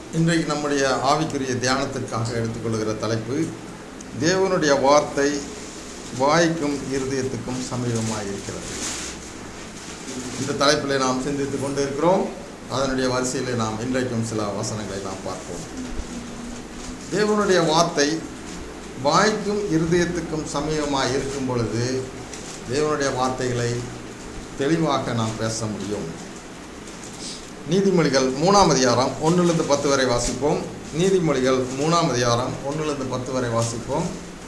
இன்றைக்கு நம்முடைய ஆவிக்குரிய தியானத்திற்காக எடுத்துக்கொள்கிற தலைப்பு தேவனுடைய வார்த்தை வாய்க்கும் இருதயத்துக்கும் சமீபமாக இருக்கிறது இந்த தலைப்பில் நாம் சிந்தித்து கொண்டு இருக்கிறோம் அதனுடைய வரிசையில் நாம் இன்றைக்கும் சில வசனங்களை நாம் பார்ப்போம் தேவனுடைய வார்த்தை வாய்க்கும் இருதயத்துக்கும் சமீபமாக இருக்கும் பொழுது தேவனுடைய வார்த்தைகளை தெளிவாக நாம் பேச முடியும் நீதிமொழிகள் மூணாம் அதிகாரம் ஒன்றிலிருந்து பத்து வரை வாசிப்போம் நீதிமொழிகள் மூணாம் அதிகாரம் ஒன்றிலிருந்து பத்து வரை வாசிப்போம்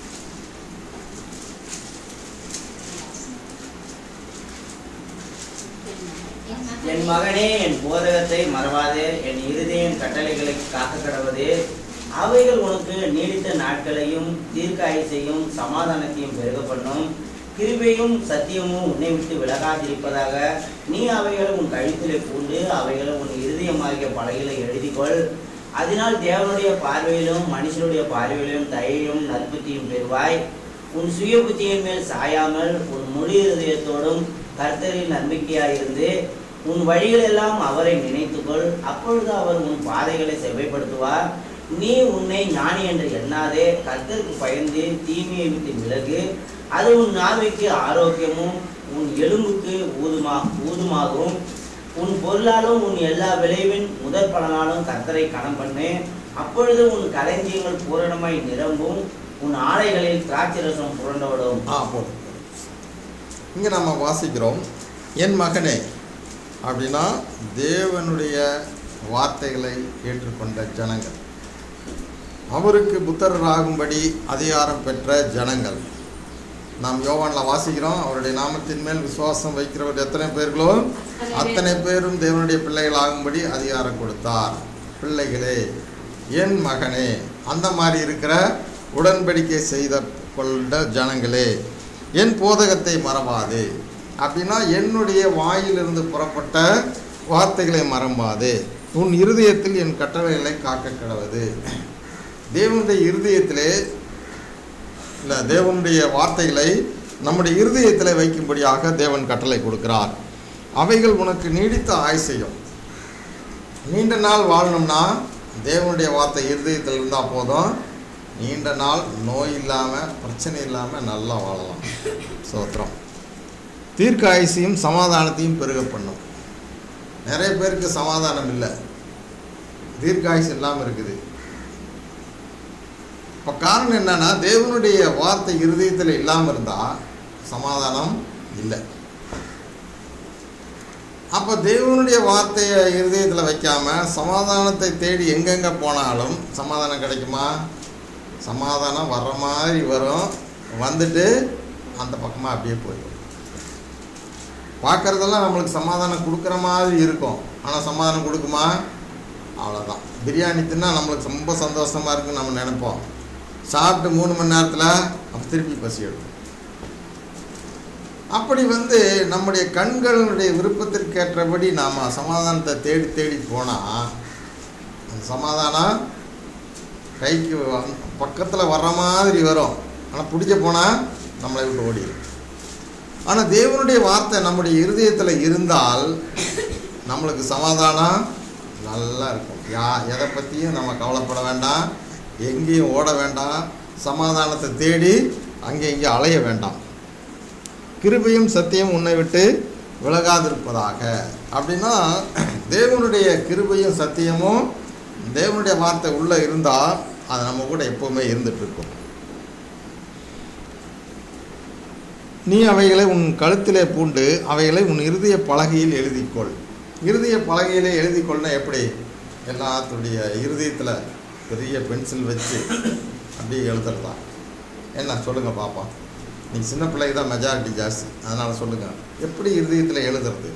என் மகனே என் போதகத்தை மறவாதே என் இருதயம் கட்டளைகளை காக்க கடவது அவைகள் உனக்கு நீடித்த நாட்களையும் தீர்க்காயுசையும் சமாதானத்தையும் பெருக பண்ணும் கிருபையும் சத்தியமும் உன்னை விட்டு விலகாதிருப்பதாக நீ அவைகளை உன் கழுத்திலே பூண்டு அவைகளை உன் இருதயமாகிய பலகைகளை எழுதிக்கொள் அதனால் தேவனுடைய பார்வையிலும் மனுஷனுடைய பார்வையிலும் தயையும் நற்புத்தியும் பெறுவாய் உன் சுய புத்தியின் மேல் சாயாமல் உன் முழு இருதயத்தோடும் கர்த்தரின் நம்பிக்கையாயிருந்து உன் வழிகளெல்லாம் அவரை நினைத்துக்கொள் அப்பொழுது அவர் உன் பாதைகளை செவ்வைப்படுத்துவார் நீ உன்னை ஞானி என்று எண்ணாதே கர்த்தருக்கு பயந்து தீமையை விட்டு விலகு அது உன் நாவைக்கு ஆரோக்கியமும் உன் எலும்புக்கு ஊதுமா ஊதுமாகவும் உன் பொருளாலும் உன் எல்லா விளைவின் முதற் பலனாலும் கர்த்தரை கணம் பண்ணு அப்பொழுது உன் களஞ்சியங்கள் பூரணமாய் நிரம்பும் உன் ஆடைகளில் திராட்சை ரசம் புரண்டோடும் ஆ போதும் இங்கே நம்ம வாசிக்கிறோம் என் மகனே அப்படின்னா தேவனுடைய வார்த்தைகளை ஏற்றுக்கொண்ட ஜனங்கள் அவருக்கு புத்தராகும்படி அதிகாரம் பெற்ற ஜனங்கள் நாம் யோவானில் வாசிக்கிறோம் அவருடைய நாமத்தின் மேல் விசுவாசம் வைக்கிறவர் எத்தனை பேர்களோ அத்தனை பேரும் தேவனுடைய பிள்ளைகளாகும்படி அதிகாரம் கொடுத்தார் பிள்ளைகளே என் மகனே அந்த மாதிரி இருக்கிற உடன்படிக்கை செய்த கொண்ட ஜனங்களே என் போதகத்தை மறவாதே அப்படின்னா என்னுடைய வாயிலிருந்து புறப்பட்ட வார்த்தைகளை மறவாதே உன் இருதயத்தில் என் கட்டளைகளை காக்க கிடவது தேவனுடைய இருதயத்திலே இல்லை தேவனுடைய வார்த்தைகளை நம்முடைய இருதயத்தில் வைக்கும்படியாக தேவன் கட்டளை கொடுக்கிறார் அவைகள் உனக்கு நீடித்த ஆயுசையும் நீண்ட நாள் வாழணும்னா தேவனுடைய வார்த்தை இருதயத்தில் இருந்தால் போதும் நீண்ட நாள் நோய் இல்லாமல் பிரச்சனை இல்லாமல் நல்லா வாழலாம் சோத்திரம் தீர்க்க ஆயுசையும் சமாதானத்தையும் பெருக பண்ணும் நிறைய பேருக்கு சமாதானம் இல்லை தீர்க்க ஆயுசு இல்லாமல் இருக்குது இப்போ காரணம் என்னன்னா தேவனுடைய வார்த்தை இருதயத்தில் இல்லாமல் இருந்தால் சமாதானம் இல்லை அப்போ தேவனுடைய வார்த்தையை இருதயத்தில் வைக்காம சமாதானத்தை தேடி எங்கெங்கே போனாலும் சமாதானம் கிடைக்குமா சமாதானம் வர்ற மாதிரி வரும் வந்துட்டு அந்த பக்கமாக அப்படியே போயிடும் பார்க்குறதெல்லாம் நம்மளுக்கு சமாதானம் கொடுக்குற மாதிரி இருக்கும் ஆனால் சமாதானம் கொடுக்குமா அவ்வளோதான் பிரியாணி தின்னா நம்மளுக்கு ரொம்ப சந்தோஷமாக இருக்குன்னு நம்ம நினைப்போம் சாப்பிட்டு மூணு மணி நேரத்தில் அப்போ திருப்பி பசி எடுக்கும் அப்படி வந்து நம்முடைய கண்களுடைய விருப்பத்திற்கேற்றபடி நாம் சமாதானத்தை தேடி தேடி போனால் அந்த சமாதானம் கைக்கு பக்கத்தில் வர்ற மாதிரி வரும் ஆனால் பிடிக்க போனால் நம்மளை விட்டு ஓடிடும் ஆனால் தேவனுடைய வார்த்தை நம்முடைய இருதயத்தில் இருந்தால் நம்மளுக்கு சமாதானம் நல்லா இருக்கும் யா எதை பற்றியும் நம்ம கவலைப்பட வேண்டாம் எங்கேயும் ஓட வேண்டாம் சமாதானத்தை தேடி அங்கே இங்கே அலைய வேண்டாம் கிருபையும் சத்தியம் உன்னை விட்டு விலகாதிருப்பதாக அப்படின்னா தேவனுடைய கிருபையும் சத்தியமும் தேவனுடைய வார்த்தை உள்ளே இருந்தால் அது நம்ம கூட எப்போவுமே இருந்துட்டு இருக்கும் நீ அவைகளை உன் கழுத்திலே பூண்டு அவைகளை உன் இருதய பலகையில் எழுதிக்கொள் இருதய பலகையிலே எழுதிக்கொள்னா எப்படி எல்லாத்துடைய இருதயத்தில் பெரிய பென்சில் வச்சு அப்படியே எழுதுறதா என்ன சொல்லுங்கள் பாப்பா நீங்கள் சின்ன பிள்ளைக்கு தான் மெஜாரிட்டி ஜாஸ்தி அதனால் சொல்லுங்கள் எப்படி இருதயத்தில் எழுதுறது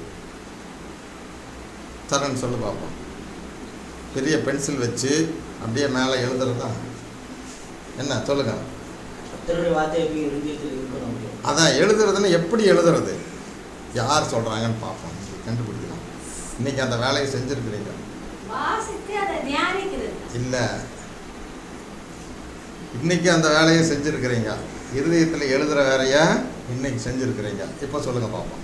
சரண் சொல்லு பாப்பா பெரிய பென்சில் வச்சு அப்படியே மேலே எழுதுறதா என்ன சொல்லுங்கள் கர்த்தருடைய வார்த்தை எப்படி இருதயத்தில் இருக்கணும் அதான் எழுதுறதுன்னு எப்படி எழுதுறது யார் சொல்கிறாங்கன்னு பார்ப்போம் இன்னைக்கு கண்டுபிடிக்கலாம் இன்றைக்கி அந்த வேலையை செஞ்சுருக்கிறீங்க வாசித்து அதை தியானிக்கிறது இல்லை இன்னைக்கு அந்த வேலையை செஞ்சுருக்கிறீங்க இருதயத்தில் எழுதுகிற வேலையை இன்னைக்கு செஞ்சுருக்கிறீங்க இப்போ சொல்லுங்கள் பார்ப்போம்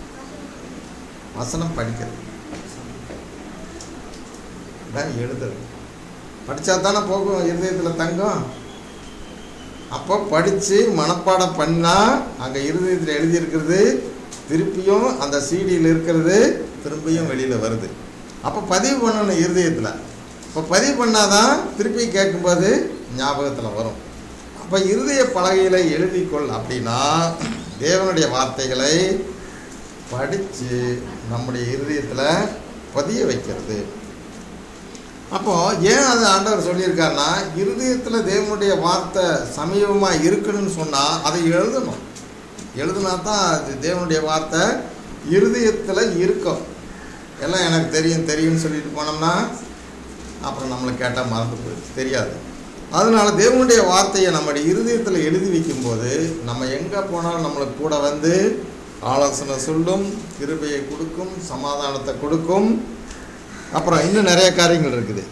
வசனம் படிக்கிறது தான் எழுதுறது படித்தா தானே போகும் இருதயத்தில் தங்கும் அப்போ படித்து மனப்பாடம் பண்ணால் அங்கே இருதயத்தில் எழுதியிருக்கிறது திருப்பியும் அந்த சீடியில் இருக்கிறது திரும்பியும் வெளியில் வருது அப்போ பதிவு பண்ணணும் இருதயத்தில் இப்போ பதிவு பண்ணாதான் திருப்பி கேட்கும்போது ஞாபகத்தில் வரும் அப்போ இருதய பலகையில் எழுதிக்கொள் அப்படின்னா தேவனுடைய வார்த்தைகளை படித்து நம்முடைய இருதயத்தில் பதிய வைக்கிறது அப்போ ஏன் அது ஆண்டவர் சொல்லியிருக்காருன்னா இருதயத்தில் தேவனுடைய வார்த்தை சமீபமாக இருக்கணும்னு சொன்னால் அதை எழுதணும் எழுதுனா தான் அது தேவனுடைய வார்த்தை இருதயத்தில் இருக்கும் எல்லாம் எனக்கு தெரியும் தெரியும்னு சொல்லிட்டு போனோம்னா அப்புறம் நம்மளை கேட்டால் மறந்து போயிடுச்சு தெரியாது அதனால தேவனுடைய வார்த்தையை நம்முடைய இருதயத்தில் எழுதி வைக்கும்போது நம்ம எங்கே போனாலும் நம்மளுக்கு கூட வந்து ஆலோசனை சொல்லும் கிருபையை கொடுக்கும் சமாதானத்தை கொடுக்கும் அப்புறம் இன்னும் நிறைய காரியங்கள் இருக்குது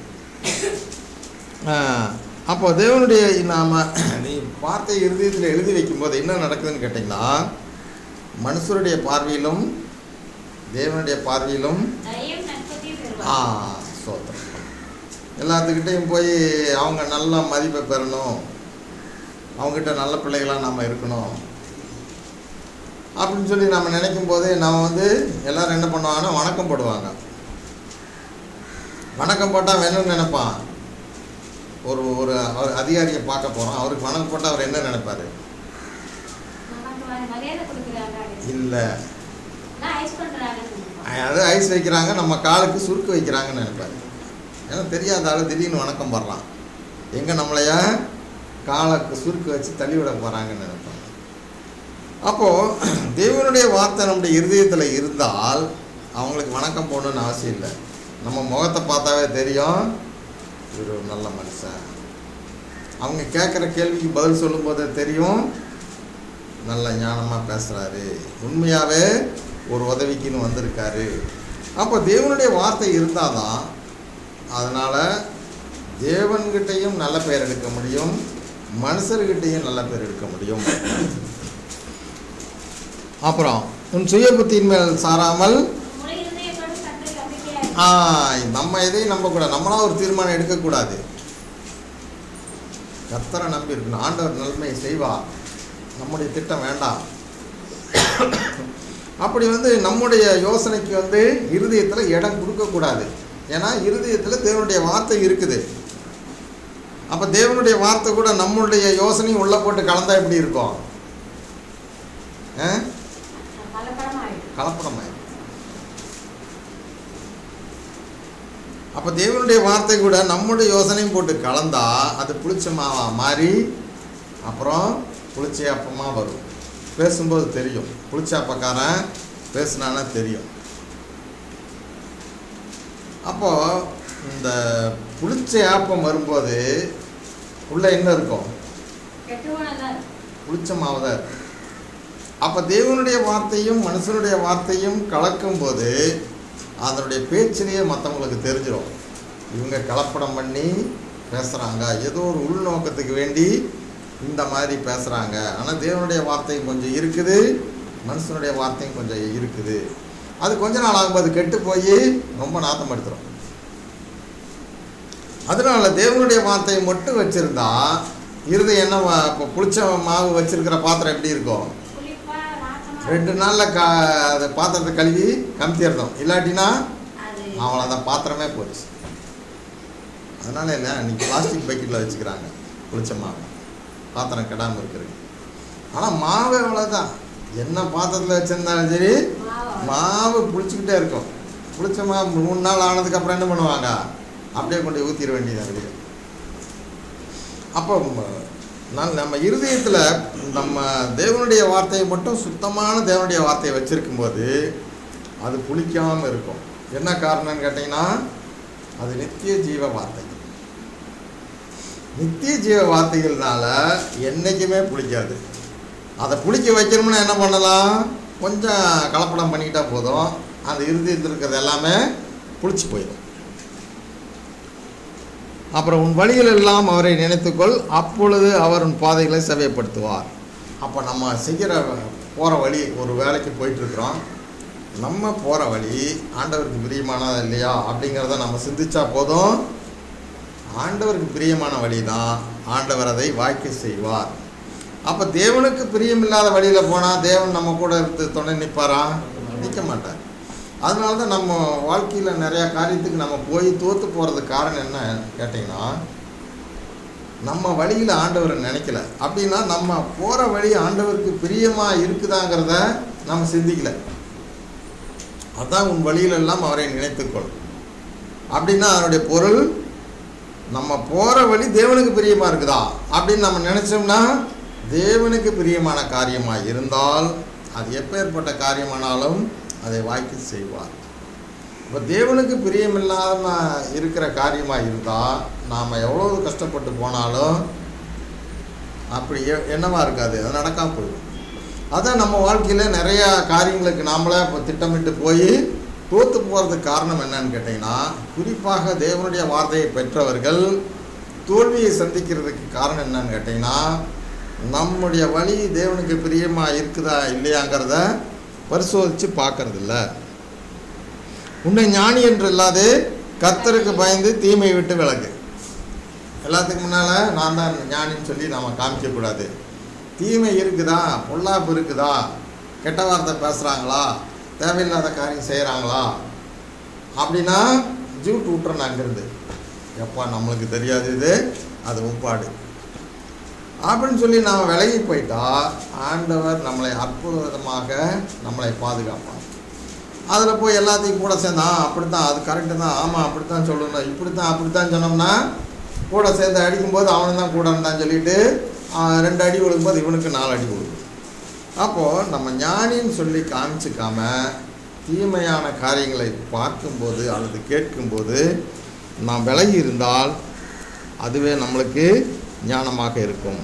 ஆஹ், அப்போ தேவனுடைய நாம் நீ வார்த்தை இருதயத்தில் எழுதி வைக்கும்போது என்ன நடக்குதுன்னு கேட்டிங்கன்னா மனுஷருடைய பார்வையிலும் தேவனுடைய பார்வையிலும் தயவு நட்பத்தையும் ஆ பெறுவார் சோத்திரம் எல்லாத்துக்கிட்டையும் போய் அவங்க நல்ல மதிப்பை பெறணும் அவங்ககிட்ட நல்ல பிள்ளைகளாக நம்ம இருக்கணும் அப்படின்னு சொல்லி நம்ம நினைக்கும் போது நம்ம வந்து எல்லாரும் என்ன பண்ணுவாங்கன்னா வணக்கம் போடுவாங்க வணக்கம் போட்டால் வேணும்னு நினைப்பான் ஒரு ஒரு அவர் அதிகாரியை பார்க்க போகிறோம் அவருக்கு வணக்கம் போட்டால் அவர் என்ன நினைப்பாரு நமக்கு வந்து மரியாதை கொடுக்குறாங்க இல்லை நான் ஐஸ் பண்றாங்கன்னு அது ஐஸ் வைக்கிறாங்க நம்ம காலுக்கு சுருக்கு வைக்கிறாங்கன்னு நினைப்பாரு ஏன்னா தெரியாத ஆள் திடீர்னு வணக்கம் படுறான் எங்கே நம்மளைய காலுக்கு சுருக்கு வச்சு தள்ளி விட போகிறாங்கன்னு நினைப்பாங்க அப்போது தேவனுடைய வார்த்தை நம்முடைய இருதயத்தில் இருந்தால் அவங்களுக்கு வணக்கம் போடணும்னு அவசியம் இல்லை நம்ம முகத்தை பார்த்தாவே தெரியும் இவர் ஒரு நல்ல மனுஷன் அவங்க கேட்குற கேள்விக்கு பதில் சொல்லும்போது தெரியும் நல்ல ஞானமாக பேசுகிறாரு உண்மையாகவே ஒரு உதவிக்குன்னு வந்திருக்காரு அப்போ தேவனுடைய வார்த்தை இருந்தால் தான் அதனால் தேவன்கிட்டையும் நல்ல பெயர் எடுக்க முடியும் மனுஷர்கிட்டையும் நல்ல பேர் எடுக்க முடியும் அப்புறம் உன் சுய புத்தியின் மேல் சாராமல் உங்களுடைய இருதயத்தோடு கர்த்தரை நம்பிக்கையா ஆ, நம்ம எதையும் நம்பக்கூடாது நம்மளா ஒரு தீர்மானம் எடுக்கக்கூடாது கர்த்தரை நம்பி இருக்கணும் ஆண்டவர் நன்மை செய்வார் நம்முடைய திட்டம் வேண்டாம் அப்படி வந்து நம்முடைய யோசனைக்கு வந்து இருதயத்தில் இடம் கொடுக்கக்கூடாது ஏன்னா இருதயத்தில் தேவனுடைய வார்த்தை இருக்குது அப்போ தேவனுடைய வார்த்தை கூட நம்மளுடைய யோசனையும் உள்ளே போட்டு கலந்தா எப்படி இருக்கும் ஆ? கலப்படமாயிடும் கலப்படமாயிடும் அப்போ தேவனுடைய வார்த்தை கூட நம்முடைய யோசனையும் போட்டு கலந்தா அது புளிச்ச மாவா மாறி அப்புறம் புளிச்ச அப்பமாக வரும் பேசும்போது தெரியும் புளிச்ச அப்பக்காரன் பேசுனானா தெரியும் அப்போ இந்த புளிச்ச ஆப்பம் வரும்போது உள்ள என்ன இருக்கும் கெட்டுவானதான் புளிச்ச மாவு தான் இருக்கும் அப்போ தேவனுடைய வார்த்தையும் மனுஷனுடைய வார்த்தையும் கலக்கும்போது அதனுடைய பேச்சிலேயே மற்றவங்களுக்கு தெரிஞ்சிடும் இவங்க கலப்படம் பண்ணி பேசுகிறாங்க ஏதோ ஒரு உள்நோக்கத்துக்கு வேண்டி இந்த மாதிரி பேசுகிறாங்க ஆனால் தேவனுடைய வார்த்தையும் கொஞ்சம் இருக்குது மனுஷனுடைய வார்த்தையும் கொஞ்சம் இருக்குது அது கொஞ்ச நாள் ஆகும்போது கெட்டு போய் ரொம்ப நாத்தம் எடுத்துரும் அதனால தேவனுடைய வார்த்தையை மட்டும் வச்சுருந்தா இருதயம் என்ன வா- இப்போ புளிச்ச மாவு வச்சிருக்கிற பாத்திரம் எப்படி இருக்கும் புளிப்பா நாத்தமா ரெண்டு நாளில் கா அந்த பாத்திரத்தை கழுவி கமுத்திடணும் இல்லாட்டினா அது அவ்வளோதான் பாத்திரமே போச்சு அதனால என்ன இன்னைக்கு பிளாஸ்டிக் பக்கெட்டில் வச்சுக்கிறாங்க புளிச்ச மாவு பாத்திரம் கெடாமல் இருக்கிறது ஆனால் மாவு அவ்வளோதான் என்ன பாத்திரத்தில் வச்சுருந்தாலும் சரி மாவா மாவு புளிச்சுக்கிட்டே இருக்கும் புளிச்ச மாவு மூணு நாள் ஆனதுக்கப்புறம் என்ன பண்ணுவாங்க அப்படியே கொண்டு ஊற்றிட வேண்டியது வெளியே அப்போ ம- நான் நம்ம இருதயத்தில் நம்ம தேவனுடைய வார்த்தையை மட்டும் சுத்தமான தேவனுடைய வார்த்தையை வச்சிருக்கும்போது அது புளிக்காமல் இருக்கும் என்ன காரணம்னு கேட்டிங்கன்னா அது நித்திய ஜீவ வார்த்தை நித்திய ஜீவ வார்த்தைகள்னால என்றைக்குமே புளிக்காது அதை புளிக்க வைக்கணும்னா என்ன பண்ணலாம் கொஞ்சம் கலப்படம் பண்ணிக்கிட்டா போதும் அந்த இருதயத்தில் இருக்கிறது எல்லாமே புளிச்சு போயிடும் அப்புறம் உன் வழிகள் எல்லாம் அவரை நினைத்துக்கொள் அப்பொழுது அவர் உன் பாதைகளை செவைப்படுத்துவார் அப்போ நம்ம செய்கிற போகிற வழி ஒரு வேலைக்கு போயிட்டுருக்குறோம் நம்ம போகிற வழி ஆண்டவருக்கு பிரியமானதா இல்லையா அப்படிங்கிறத நம்ம சிந்திச்சா போதும் ஆண்டவருக்கு பிரியமான வழி தான் ஆண்டவர் அதை வாய்க்க செய்வார் அப்போ தேவனுக்கு பிரியமில்லாத வழியில் போனால் தேவன் நம்ம கூட இருந்து துணை நிற்பாரா நிற்க மாட்டார் அதனால தான் நம்ம வாழ்க்கையில் நிறையா காரியத்துக்கு நம்ம போய் தோற்று போகிறதுக்கு காரணம் என்ன கேட்டிங்கன்னா நம்ம வழியில் ஆண்டவரை நினைக்கல அப்படின்னா நம்ம போகிற வழி ஆண்டவருக்கு பிரியமாக இருக்குதாங்கிறத நம்ம சிந்திக்கல அதான் உன் வழியிலெல்லாம் அவரை நினைத்துக்கொள் அப்படின்னா அதனுடைய பொருள் நம்ம போகிற வழி தேவனுக்கு பிரியமாக இருக்குதா அப்படின்னு நம்ம நினச்சோம்னா தேவனுக்கு பிரியமான காரியமாக இருந்தால் அது எப்பேற்பட்ட காரியமானாலும் அதை வாய்க்கு செய்வார் இப்போ தேவனுக்கு பிரியமில்லாம இருக்கிற காரியமாக இருந்தால் நாம் எவ்வளோ கஷ்டப்பட்டு போனாலும் அப்படி எ- என்னவா இருக்காது அது நடக்காம போயிடும் அதான் நம்ம வாழ்க்கையில் நிறைய காரியங்களுக்கு நாமளே இப்போ திட்டமிட்டு போய் தோற்று போகிறதுக்கு காரணம் என்னன்னு கேட்டிங்கன்னா குறிப்பாக தேவனுடைய வார்த்தையை பெற்றவர்கள் தோல்வியை சந்திக்கிறதுக்கு காரணம் என்னன்னு கேட்டிங்கன்னா நம்முடைய வழி தேவனுக்கு பிரியமாக இருக்குதா இல்லையாங்கிறத பரிசோதித்து பார்க்கறதில்ல உன்னை ஞானி என்று இல்லாது கர்த்தருக்கு பயந்து தீமை விட்டு விலகு எல்லாத்துக்கு முன்னால் நான் தான் ஞானின்னு சொல்லி நாம் காமிக்கக்கூடாது தீமை இருக்குதா பொல்லாப்பு இருக்குதா கெட்ட வார்த்தை பேசுகிறாங்களா தேவையில்லாத காரியம் செய்கிறாங்களா அப்படின்னா ஜூட் விட்டுறணும் அங்கேருந்து எப்பா நம்மளுக்கு தெரியாது இது அது உப்பாடு அப்படின்னு சொல்லி நாம் விலகி போயிட்டா ஆண்டவர் நம்மளை அற்புதமாக நம்மளை பாதுகாப்பார் அதில் போய் எல்லாத்தையும் கூட சேர்ந்தா அப்படி தான் அது கரெக்டு தான் ஆமாம் அப்படி தான் சொல்லணும் இப்படி தான் அப்படி தான் சொன்னோம்னா கூட சேர்ந்து அடிக்கும்போது அவனு தான் கூட இருந்தான்னு சொல்லிட்டு ஆ, ரெண்டு அடி விழுக்கும்போது இவனுக்கு நாலு அடி விழுகும் அப்போது நம்ம ஞானின்னு சொல்லி காமிச்சிக்காம தீமையான காரியங்களை பார்க்கும்போது அல்லது கேட்கும்போது நாம் விலகி இருந்தால் அதுவே நம்மளுக்கு ஞானமாக இருக்கும்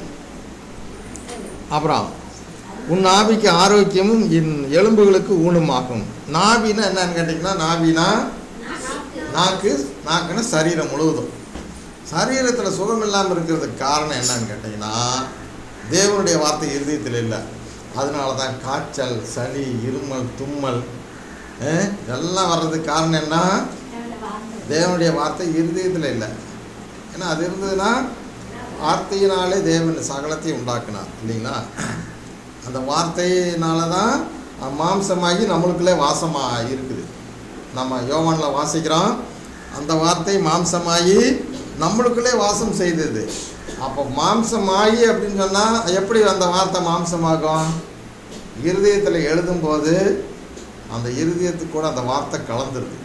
அப்புறம் உன் நாபிக்கு ஆரோக்கியமும் என் எலும்புகளுக்கு ஊனமாகும் நாபின்னா என்னன்னு கேட்டிங்கன்னா நாபினா நாக்கு நாக்குன்னா சரீரம் முழுவதும் சரீரத்தில் சுகம் இல்லாமல் இருக்கிறதுக்கு காரணம் என்னன்னு கேட்டிங்கன்னா தேவனுடைய வார்த்தை இருதயத்தில் இல்லை அதனால தான் காய்ச்சல் சளி இருமல் தும்மல் அஹ், இதெல்லாம் வர்றதுக்கு காரணம் என்ன தேவனுடைய வார்த்தை இருதயத்தில் இல்லை ஏன்னா அது இருந்ததுன்னா வார்த்தையினாலே தேவன் சகலத்தையும் உண்டாக்குனார் இல்லைங்களா அந்த வார்த்தையினால தான் மாம்சமாகி நம்மளுக்குள்ளே வாசமாக இருக்குது நம்ம யோவானில் வாசிக்கிறோம் அந்த வார்த்தை மாம்சமாகி நம்மளுக்குள்ளே வாசம் செய்தது அப்போ மாம்சமாகி அப்படின்னு சொன்னால் எப்படி அந்த வார்த்தை மாம்சமாகும் இருதயத்தில் எழுதும்போது அந்த இருதயத்துக்கு கூட அந்த வார்த்தை கலந்துருது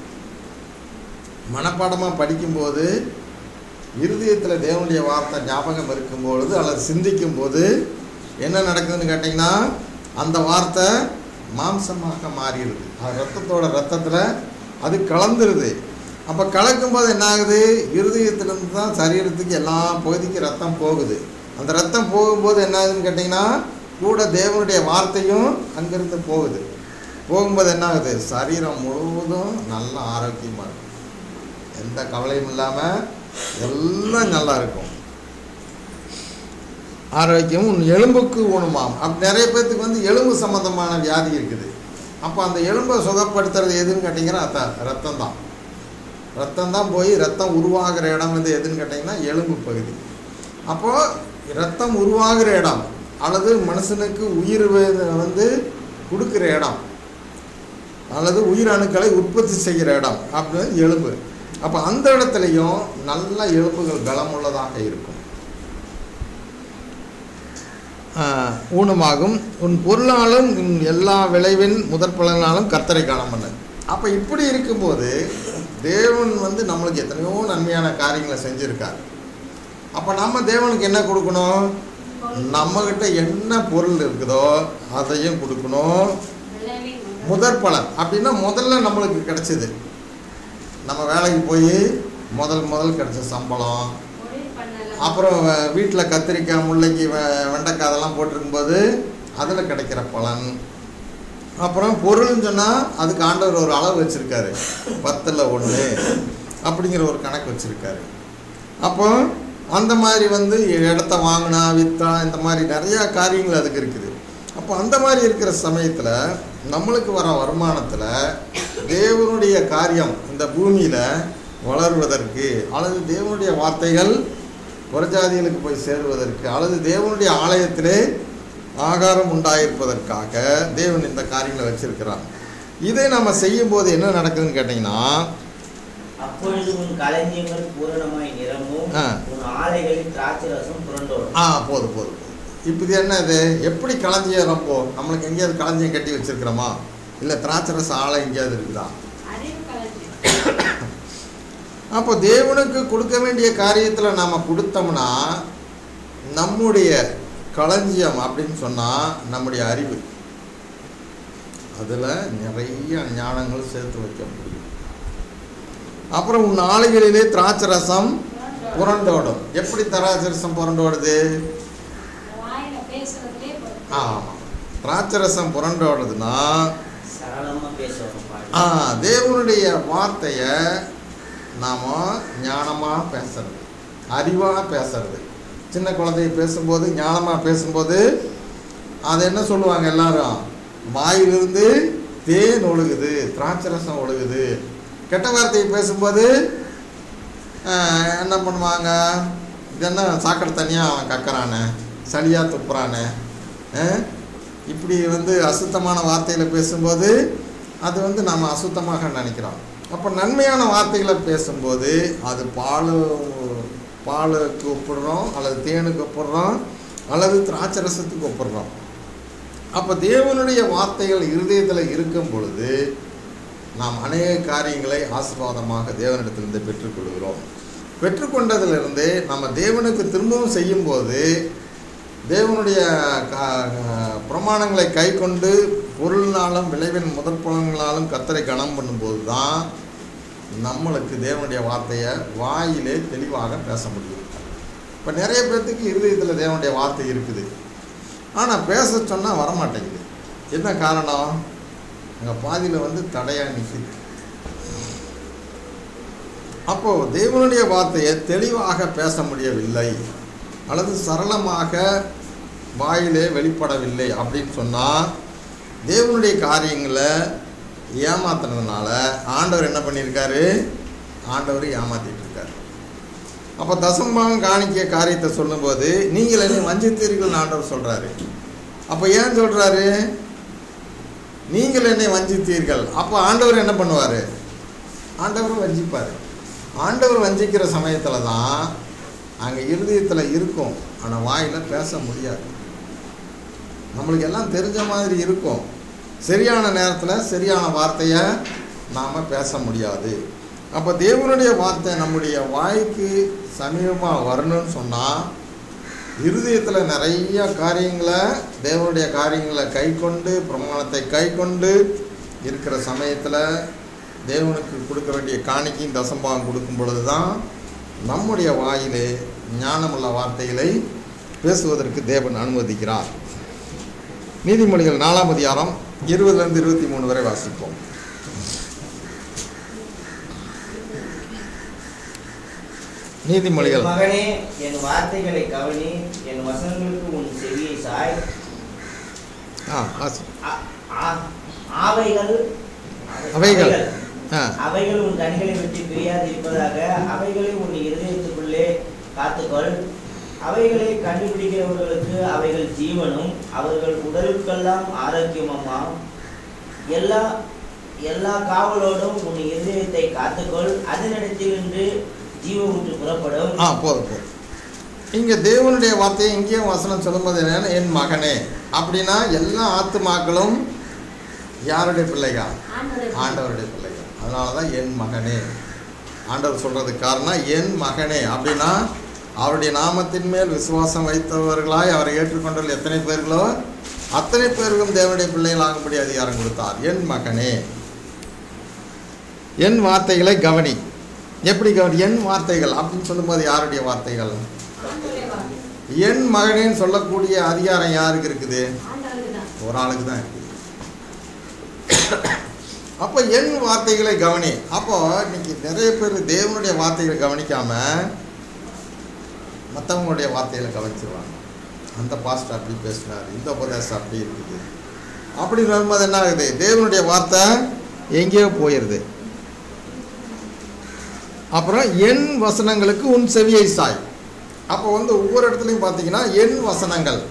மனப்பாடமாக படிக்கும்போது இருதயத்தில் தேவனுடைய வார்த்தை ஞாபகம் இருக்கும்பொழுது அல்லது சிந்திக்கும்போது என்ன நடக்குதுன்னு கேட்டிங்கன்னா அந்த வார்த்தை மாம்சமாக மாறிடுது அது ரத்தத்தோட ரத்தத்தில் அது கலந்துருது அப்போ கலக்கும்போது என்ன ஆகுது இருதயத்திலேருந்து தான் சரீரத்துக்கு எல்லா பகுதிக்கு ரத்தம் போகுது அந்த ரத்தம் போகும்போது என்ன ஆகுதுன்னு கேட்டிங்கன்னா கூட தேவனுடைய வார்த்தையும் அங்கேருந்து போகுது போகும்போது என்ன ஆகுது சரீரம் முழுவதும் நல்ல ஆரோக்கியமாக இருக்கும் எந்த கவலையும் இல்லாமல் எல்லாம் நல்லா இருக்கும் ஆரோக்கியம் உன் எலும்புக்கு ஊனமாம் அப்போ நிறைய பேர்த்துக்கு வந்து எலும்பு சம்மந்தமான வியாதி இருக்குது அப்போ அந்த எலும்பை சுகப்படுத்துறது எதுன்னு கேட்டிங்கன்னா அதான் ரத்தம் தான் ரத்தம் தான் போய் ரத்தம் உருவாகிற இடம் வந்து எதுன்னு கேட்டிங்கன்னா எலும்பு பகுதி அப்போது ரத்தம் உருவாகிற இடம் அல்லது மனுஷனுக்கு உயிர் வே- வந்து கொடுக்குற இடம் அல்லது உயிர் அணுக்களை உற்பத்தி செய்கிற இடம் அப்படின்னு எலும்பு அப்போ அந்த இடத்துலையும் நல்ல எலும்புகள் பலமுள்ளதாக இருக்கும் ஆஹ், ஊனமாகும் உன் பொருளாலும் உன் எல்லா விளைவின் முதற் பலனாலும் கத்தரை காணமல்ல அப்போ இப்படி இருக்கும்போது தேவன் வந்து நம்மளுக்கு எத்தனையோ நன்மையான காரியங்களை செஞ்சுருக்கார் அப்போ நம்ம தேவனுக்கு என்ன கொடுக்கணும் நம்மக்கிட்ட என்ன பொருள் இருக்குதோ அதையும் கொடுக்கணும் முதற் பலன் அப்படின்னா முதல்ல நம்மளுக்கு கிடைச்சது நம்ம வேலைக்கு போய் முதல் முதல் கிடைச்ச சம்பளம் அப்புறம் வீட்டில் கத்திரிக்காய் முல்லைக்கு வெ- வெண்டைக்காய் அதெல்லாம் போட்டிருக்கும்போது அதில் கிடைக்கிற பலன் அப்புறம் பொருள்னு சொன்னால் அதுக்கு ஆண்டவர் ஒரு அளவு வச்சுருக்காரு பத்தில் ஒன்று அப்படிங்கிற ஒரு கணக்கு வச்சுருக்காரு அப்போ அந்த மாதிரி வந்து இடத்த வாங்கினா விற்றா இந்த மாதிரி நிறையா காரியங்கள் அதுக்கு இருக்குது அப்போ அந்த மாதிரி இருக்கிற சமயத்தில் நம்மளுக்கு வர வருமானத்தில் தேவனுடைய காரியம் இந்த பூமியில் வளர்வதற்கு அல்லது தேவனுடைய வார்த்தைகள் புறஜாதிகளுக்கு போய் சேருவதற்கு அல்லது தேவனுடைய ஆலயத்திலே ஆகாரம் உண்டாயிருப்பதற்காக தேவன் இந்த காரியங்களை வச்சிருக்கிறார் இதை நம்ம செய்யும்போது என்ன நடக்குதுன்னு கேட்டிங்கன்னா அப்பொழுது உன் களஞ்சியங்கள் பூரணமாய் நிரம்பும் ஆ. உன் ஆலைகளில் திராட்சை ரசம் புரண்டோடும் ஆ போதும் போதும் போதும் இப்போ இது என்ன இது எப்படி களஞ்சியம் ரொம்ப நம்மளுக்கு எங்கேயாவது களஞ்சியம் கட்டி வச்சிருக்கிறோமா இல்லை திராட்சரச ஆலை எங்கேயாவது இருக்குதா அறிவு கலைஞர் அப்போ தேவனுக்கு கொடுக்க வேண்டிய காரியத்தில் நாம் கொடுத்தோம்னா நம்முடைய களஞ்சியம் அப்படின்னு சொன்னால் நம்முடைய அறிவு அதில் நிறைய ஞானங்கள் சேர்த்து வைக்க முடியும் அப்புறம் உன் ஆலைகளிலே திராட்சை ரசம் புரண்டோடும் எப்படி திராட்சை ரசம் புரண்டோடுது வாயில பேசுறதுலே போதும். ஆமாம் திராட்சை ரசம் புரண்டோடுதுன்னா சரளமா பேசணும் பாடி ஆ தேவனுடைய வார்த்தையை நாம் ஞானமாக பேசுறது அறிவாக பேசுறது சின்ன குழந்தைய பேசும்போது ஞானமாக பேசும்போது அதை என்ன சொல்லுவாங்க எல்லாரும் வாயிலிருந்து தேன் ஒழுகுது திராட்சை ரசம் ஒழுகுது கெட்ட வார்த்தையை பேசும்போது ஆ, என்ன பண்ணுவாங்க இது என்ன சாக்கடை தனியாக அவன் கக்கறானே சளியாக துப்புறானே ஆ? இப்படி வந்து அசுத்தமான வார்த்தையில் பேசும்போது அது வந்து நம்ம அசுத்தமாக நினைக்கிறோம் அப்போ நன்மையான வார்த்தைகளை பேசும்போது அது பால் பாலுக்கு ஒப்பிடுறோம் அல்லது தேனுக்கு ஒப்பிடுறோம் அல்லது திராட்சை ரசத்துக்கு ஒப்பிடுறோம் அப்போ தேவனுடைய வார்த்தைகள் இருதயத்தில் இருக்கும் பொழுது நாம் அநேக காரியங்களை ஆசீர்வாதமாக தேவனிடத்திலிருந்து பெற்றுக்கொள்கிறோம் பெற்றுக்கொண்டதிலிருந்து நம்ம தேவனுக்கு திரும்பவும் செய்யும்போது தேவனுடைய கா- பிரமாணங்களை கை கொண்டு பொருளினாலும் விளைவின் முதற் பலன்களாலும் கத்தரை கனம் பண்ணும்போது தான் நம்மளுக்கு தேவனுடைய வார்த்தையை வாயிலே தெளிவாக பேச முடியும் இப்போ நிறைய பேர்த்துக்கு இருதயத்தில் தேவனுடைய வார்த்தை இருக்குது ஆனால் பேச சொன்னால் வரமாட்டேங்குது என்ன காரணம் அங்கே பாதியில் வந்து தடையாக நிற்குது அப்போது தேவனுடைய வார்த்தையை தெளிவாக பேச முடியவில்லை அல்லது சரளமாக வாயிலே வெளிப்படவில்லை அப்படின்னு சொன்னால் தேவனுடைய காரியங்களை ஏமாத்துனதுனால ஆண்டவர் என்ன பண்ணியிருக்காரு ஆண்டவர் ஏமாத்திட்டு இருக்காரு அப்போ தசம்பாகம் காணிக்க காரியத்தை சொல்லும்போது நீங்கள் என்னை வஞ்சித்தீர்கள் ஆண்டவர் சொல்கிறாரு அப்போ ஏன் சொல்கிறாரு நீங்கள் என்னை வஞ்சித்தீர்கள் அப்போ ஆண்டவர் என்ன பண்ணுவார் ஆண்டவரும் வஞ்சிப்பார் ஆண்டவர் வஞ்சிக்கிற சமயத்தில் தான் அங்கே இருதயத்தில் இருக்கும் ஆனால் வாயில் பேச முடியாது நம்மளுக்கு எல்லாம் தெரிஞ்ச மாதிரி இருக்கும் சரியான நேரத்தில் சரியான வார்த்தையை நாம் பேச முடியாது அப்போ தேவனுடைய வார்த்தை நம்முடைய வாய்க்கு சமீபமாக வரணும்னு சொன்னால் இருதயத்தில் நிறைய காரியங்களை தேவனுடைய காரியங்களை கை கொண்டு பிரமாணத்தை கை கொண்டு இருக்கிற சமயத்தில் தேவனுக்கு கொடுக்க வேண்டிய காணிக்கையும் தசம்பாகம் கொடுக்கும் பொழுது தான் நம்முடைய வாயிலே ஞானமுள்ள வார்த்தைகளை பேசுவதற்கு தேவன் அனுமதிக்கிறார் நீதிமொழிகள் நாலாம் அதிகாரம் இருபதுலேருந்து இருபத்தி மூணு வரை வாசிப்போம் நீதிமொழிகள் என் மகனே என் வார்த்தைகளை கவனி என் வசனங்களுக்கு உன் செவியை சாய் ஆ வாசி ஆ- ஆ- ஆவைகள் அவைகள். ஆ அவைகள் உன் கண்களை விட்டு பிரியாதிருப்பதாக அவைகளை உன் இருதயத்துக்குள்ளே காத்துக்கொள் அவைகளை கண்டுபிடிக்கிறவர்களுக்கு அவைகள் ஜீவனும் அவர்கள் உடலுக்கெல்லாம் ஆரோக்கியமாம் எல்லா எல்லா காவலோடும் உன் இருதயத்தை காத்துக்கொள் அதனிடத்திலிருந்து ஜீவ ஊற்று புறப்படும் ஆ போதும் போதும் இங்கே தேவனுடைய வார்த்தையை இங்கேயும் வசனம் சொல்லும்போது என்னன்னா என் மகனே அப்படின்னா எல்லா ஆத்துமாக்களும் யாருடைய பிள்ளைகா ஆண்டவரே. ஆண்டவருடைய பிள்ளைகள் அதனால தான் என் மகனே ஆண்டவர் சொல்கிறதுக்கு காரணம் என் மகனே அப்படின்னா அவருடைய நாமத்தின் மேல் விசுவாசம் வைத்தவர்களாய் அவரை ஏற்றுக்கொண்டவர்கள் எத்தனை பேர்களோ அத்தனை பேருக்கும் தேவனுடைய பிள்ளைகள் ஆகும்படி அதிகாரம் கொடுத்தார் என் மகனே என் வார்த்தைகளை கவனி எப்படி கவனி என் வார்த்தைகள் அப்படின்னு சொல்லும்போது யாருடைய வார்த்தைகள் ஆண்டவரே வா. என் மகனேன்னு சொல்லக்கூடிய அதிகாரம் யாருக்கு இருக்குது ஆண்டவருக்கு தான். ஒரு ஆளுக்கு தான் இருக்குது அப்போ என் வார்த்தைகளை கவனி அப்போ இன்னைக்கு நிறைய பேர் தேவனுடைய வார்த்தைகளை கவனிக்காம மற்றவங்களுடைய வார்த்தைகளை கவனிச்சிருவாங்க அந்த பாஸ்டர் அப்படி பேசினார் இந்த உபதேசம் அப்படி இருக்குது அப்படி வரும்போது என்ன ஆகுது தேவனுடைய வார்த்தை எங்கேயோ போயிடுது அப்புறம் என் வசனங்களுக்கு உன் செவியை சாய் அப்போ வந்து ஒவ்வொரு இடத்துலையும் பார்த்தீங்கன்னா என் வசனங்கள்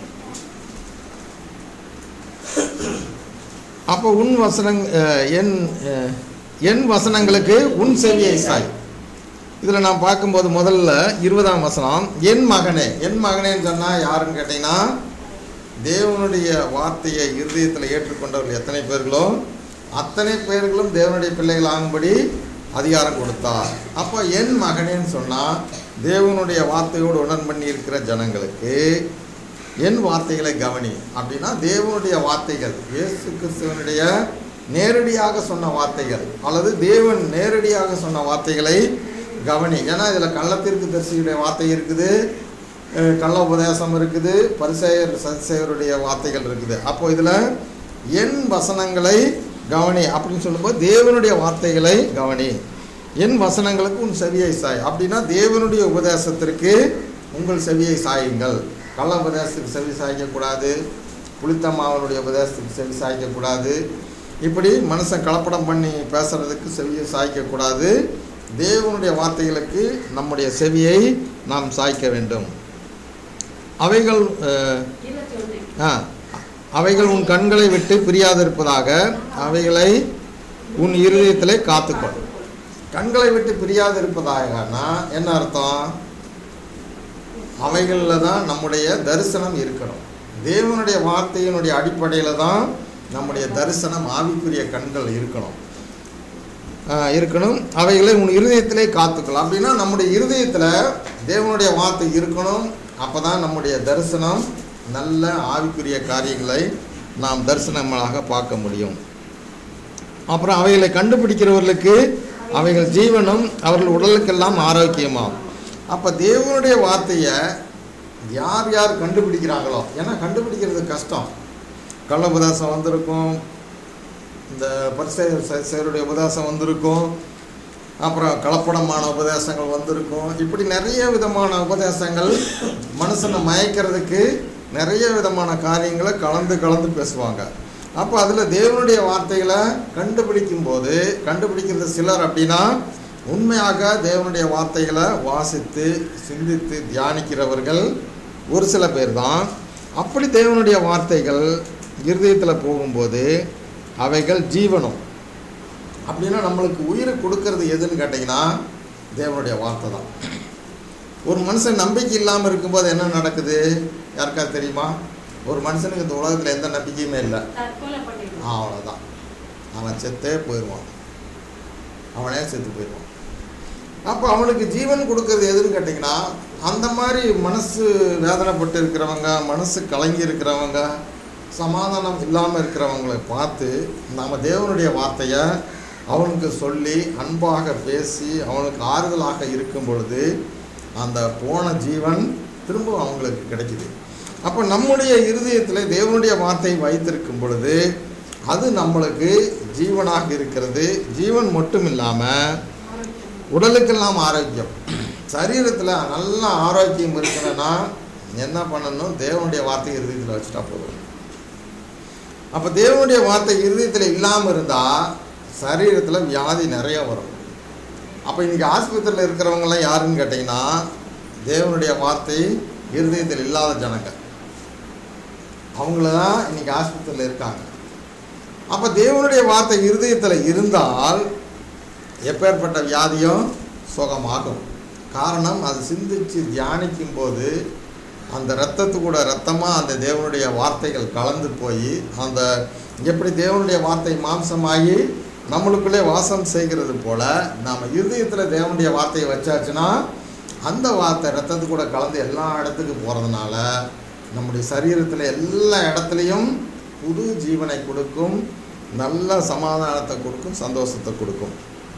அப்போ உன் வசனங் அஹ், என் அஹ், என் வசனங்களுக்கு உன் செவியை சாய் இதில் நான் பார்க்கும்போது முதல்ல இருபதாம் வசனம் என் மகனே என் மகனேன்னு சொன்னால் யாருன்னு கேட்டிங்கன்னா தேவனுடைய வார்த்தையை இருதயத்தில் ஏற்றுக்கொண்டவர்கள் எத்தனை பேர்களோ அத்தனை பேர்களும் தேவனுடைய பிள்ளைகள் ஆகும்படி அதிகாரம் கொடுத்தார் அப்போ என் மகனேன்னு சொன்னால் தேவனுடைய வார்த்தையோடு உடன் பண்ணி இருக்கிற ஜனங்களுக்கு என் வார்த்தைகளை கவனி அப்படின்னா தேவனுடைய வார்த்தைகள் இயேசு கிறிஸ்துவனுடைய நேரடியாக சொன்ன வார்த்தைகள் அல்லது தேவன் நேரடியாக சொன்ன வார்த்தைகளை கவனி ஏன்னா இதில் கள்ளத்திற்கு தரிசியுடைய வார்த்தை இருக்குது அஹ் கள்ள உபதேசம் இருக்குது பரிசெயர் சதிசெயருடைய வார்த்தைகள் இருக்குது அப்போ இதில் என் வசனங்களை கவனி அப்படின்னு சொல்லும்போது தேவனுடைய வார்த்தைகளை கவனி என் வசனங்களுக்கு உன் செவியை சாய் அப்படின்னா தேவனுடைய உபதேசத்திற்கு உங்கள் செவியை சாயுங்கள் கள்ள உபதேசத்துக்கு செவி சாய்க்கக்கூடாது புளித்தம்மாவனுடைய உபதேசத்துக்கு செவி சாய்க்கக்கூடாது இப்படி மனுஷன் கலப்படம் பண்ணி பேசுறதுக்கு செவியை சாய்க்கக்கூடாது தேவனுடைய வார்த்தைகளுக்கு நம்முடைய செவியை நாம் சாய்க்க வேண்டும் அவைகள் அஹ், இருபத்தி ஒண்ணு ஆ, அவைகள் உன் கண்களை விட்டு பிரியாதிருப்பதாக அவைகளை உன் இருதயத்திலே காத்துக்கொள் கண்களை விட்டு பிரியாதிருப்பதாகனா என்ன அர்த்தம் அவைகளில் தான் நம்முடைய தரிசனம் இருக்கணும் தேவனுடைய வார்த்தையினுடைய அடிப்படையில் தான் நம்முடைய தரிசனம் ஆவிக்குரிய கண்கள் இருக்கணும் ஆ, இருக்கணும் அவைகளை உன் இருதயத்திலே காத்துக்கொள் அப்படின்னா நம்முடைய இருதயத்தில் தேவனுடைய வார்த்தை இருக்கணும் அப்போ தான் நம்முடைய தரிசனம் நல்ல ஆவிக்குரிய காரியங்களை நாம் தரிசனங்களாக பார்க்க முடியும் அப்புறம் அவைகளை கண்டுபிடிக்கிறவர்களுக்கு அவைகள் ஜீவனும் அவர்கள் உடலுக்கெல்லாம் ஆரோக்கியமாகும் அப்போ தேவனுடைய வார்த்தையை யார் யார் கண்டுபிடிக்கிறாங்களோ ஏன்னா கண்டுபிடிக்கிறது கஷ்டம் கள்ள உபதேசம் வந்திருக்கும் இந்த பரிசெயருடைய உபதேசம் வந்திருக்கும் அப்புறம் கலப்படமான உபதேசங்கள் வந்திருக்கும் இப்படி நிறைய விதமான உபதேசங்கள் மனுஷனை மயக்கிறதுக்கு நிறைய விதமான காரியங்களை கலந்து கலந்து பேசுவாங்க அப்போ அதில் தேவனுடைய வார்த்தைகளை கண்டுபிடிக்கும் போது கண்டுபிடிக்கிறது சிலர் அப்படின்னா உண்மையாக தேவனுடைய வார்த்தைகளை வாசித்து சிந்தித்து தியானிக்கிறவர்கள் ஒரு சில பேர் தான் அப்படி தேவனுடைய வார்த்தைகள் இருதயத்தில் போகும்போது அவைகள் ஜீவனம் அப்படின்னா நம்மளுக்கு உயிரை கொடுக்கறது எதுன்னு கேட்டிங்கன்னா தேவனுடைய வார்த்தை தான் ஒரு மனுஷன் நம்பிக்கை இல்லாமல் இருக்கும்போது என்ன நடக்குது யாருக்காவது தெரியுமா ஒரு மனுஷனுக்கு இந்த உலகத்தில் எந்த நம்பிக்கையுமே இல்லை தற்கொலை பண்ணிடுவோம் அவ்வளோதான் அவன் செத்தே போயிடுவான் அவனே செத்து போயிடுவான் அப்போ அவனுக்கு ஜீவன் கொடுக்கறது எதுன்னு கேட்டிங்கன்னா அந்த மாதிரி மனசு வேதனைப்பட்டு இருக்கிறவங்க மனசு கலங்கி இருக்கிறவங்க சமாதானம் இல்லாமல் இருக்கிறவங்களை பார்த்து நம்ம தேவனுடைய வார்த்தையை அவனுக்கு சொல்லி அன்பாக பேசி அவனுக்கு ஆறுதலாக இருக்கும் பொழுது அந்த போன ஜீவன் திரும்ப அவங்களுக்கு கிடைக்குது அப்போ நம்முடைய இருதயத்தில் தேவனுடைய வார்த்தை வைத்திருக்கும் பொழுது அது நம்மளுக்கு ஜீவனாக இருக்கிறது ஜீவன் மட்டும் இல்லாமல் உடலுக்கெல்லாம் ஆரோக்கியம் சரீரத்தில் நல்ல ஆரோக்கியம் இருக்கணும்னா என்ன பண்ணணும் தேவனுடைய வார்த்தை இருதயத்தில் வச்சுட்டா போதும் அப்போ தேவனுடைய வார்த்தை இருதயத்தில் இல்லாமல் இருந்தால் சரீரத்தில் வியாதி நிறைய வரும் அப்போ இன்றைக்கி ஆஸ்பத்திரியில் இருக்கிறவங்களாம் யாருன்னு கேட்டிங்கன்னா தேவனுடைய வார்த்தை இருதயத்தில் இல்லாத ஜனங்க அவங்கள தான் இன்றைக்கி ஆஸ்பத்திரியில் இருக்காங்க அப்போ தேவனுடைய வார்த்தை இருதயத்தில் இருந்தால் எப்பேற்பட்ட வியாதியும் சுகமாகும் காரணம் அது சிந்திச்சு தியானிக்கும் போது அந்த இரத்தத்து கூட ரத்தமாக அந்த தேவனுடைய வார்த்தைகள் கலந்து போய் அந்த எப்படி தேவனுடைய வார்த்தை மாம்சமாகி நம்மளுக்குள்ளே வாசம் செய்கிறது போல நாம் இருதயத்தில் தேவனுடைய வார்த்தையை வச்சாச்சுன்னா அந்த வார்த்தை ரத்தத்து கூட கலந்து எல்லா இடத்துக்கு போகிறதுனால நம்முடைய சரீரத்தில் எல்லா இடத்துலையும் புது ஜீவனை கொடுக்கும் நல்ல சமாதானத்தை கொடுக்கும் சந்தோஷத்தை கொடுக்கும்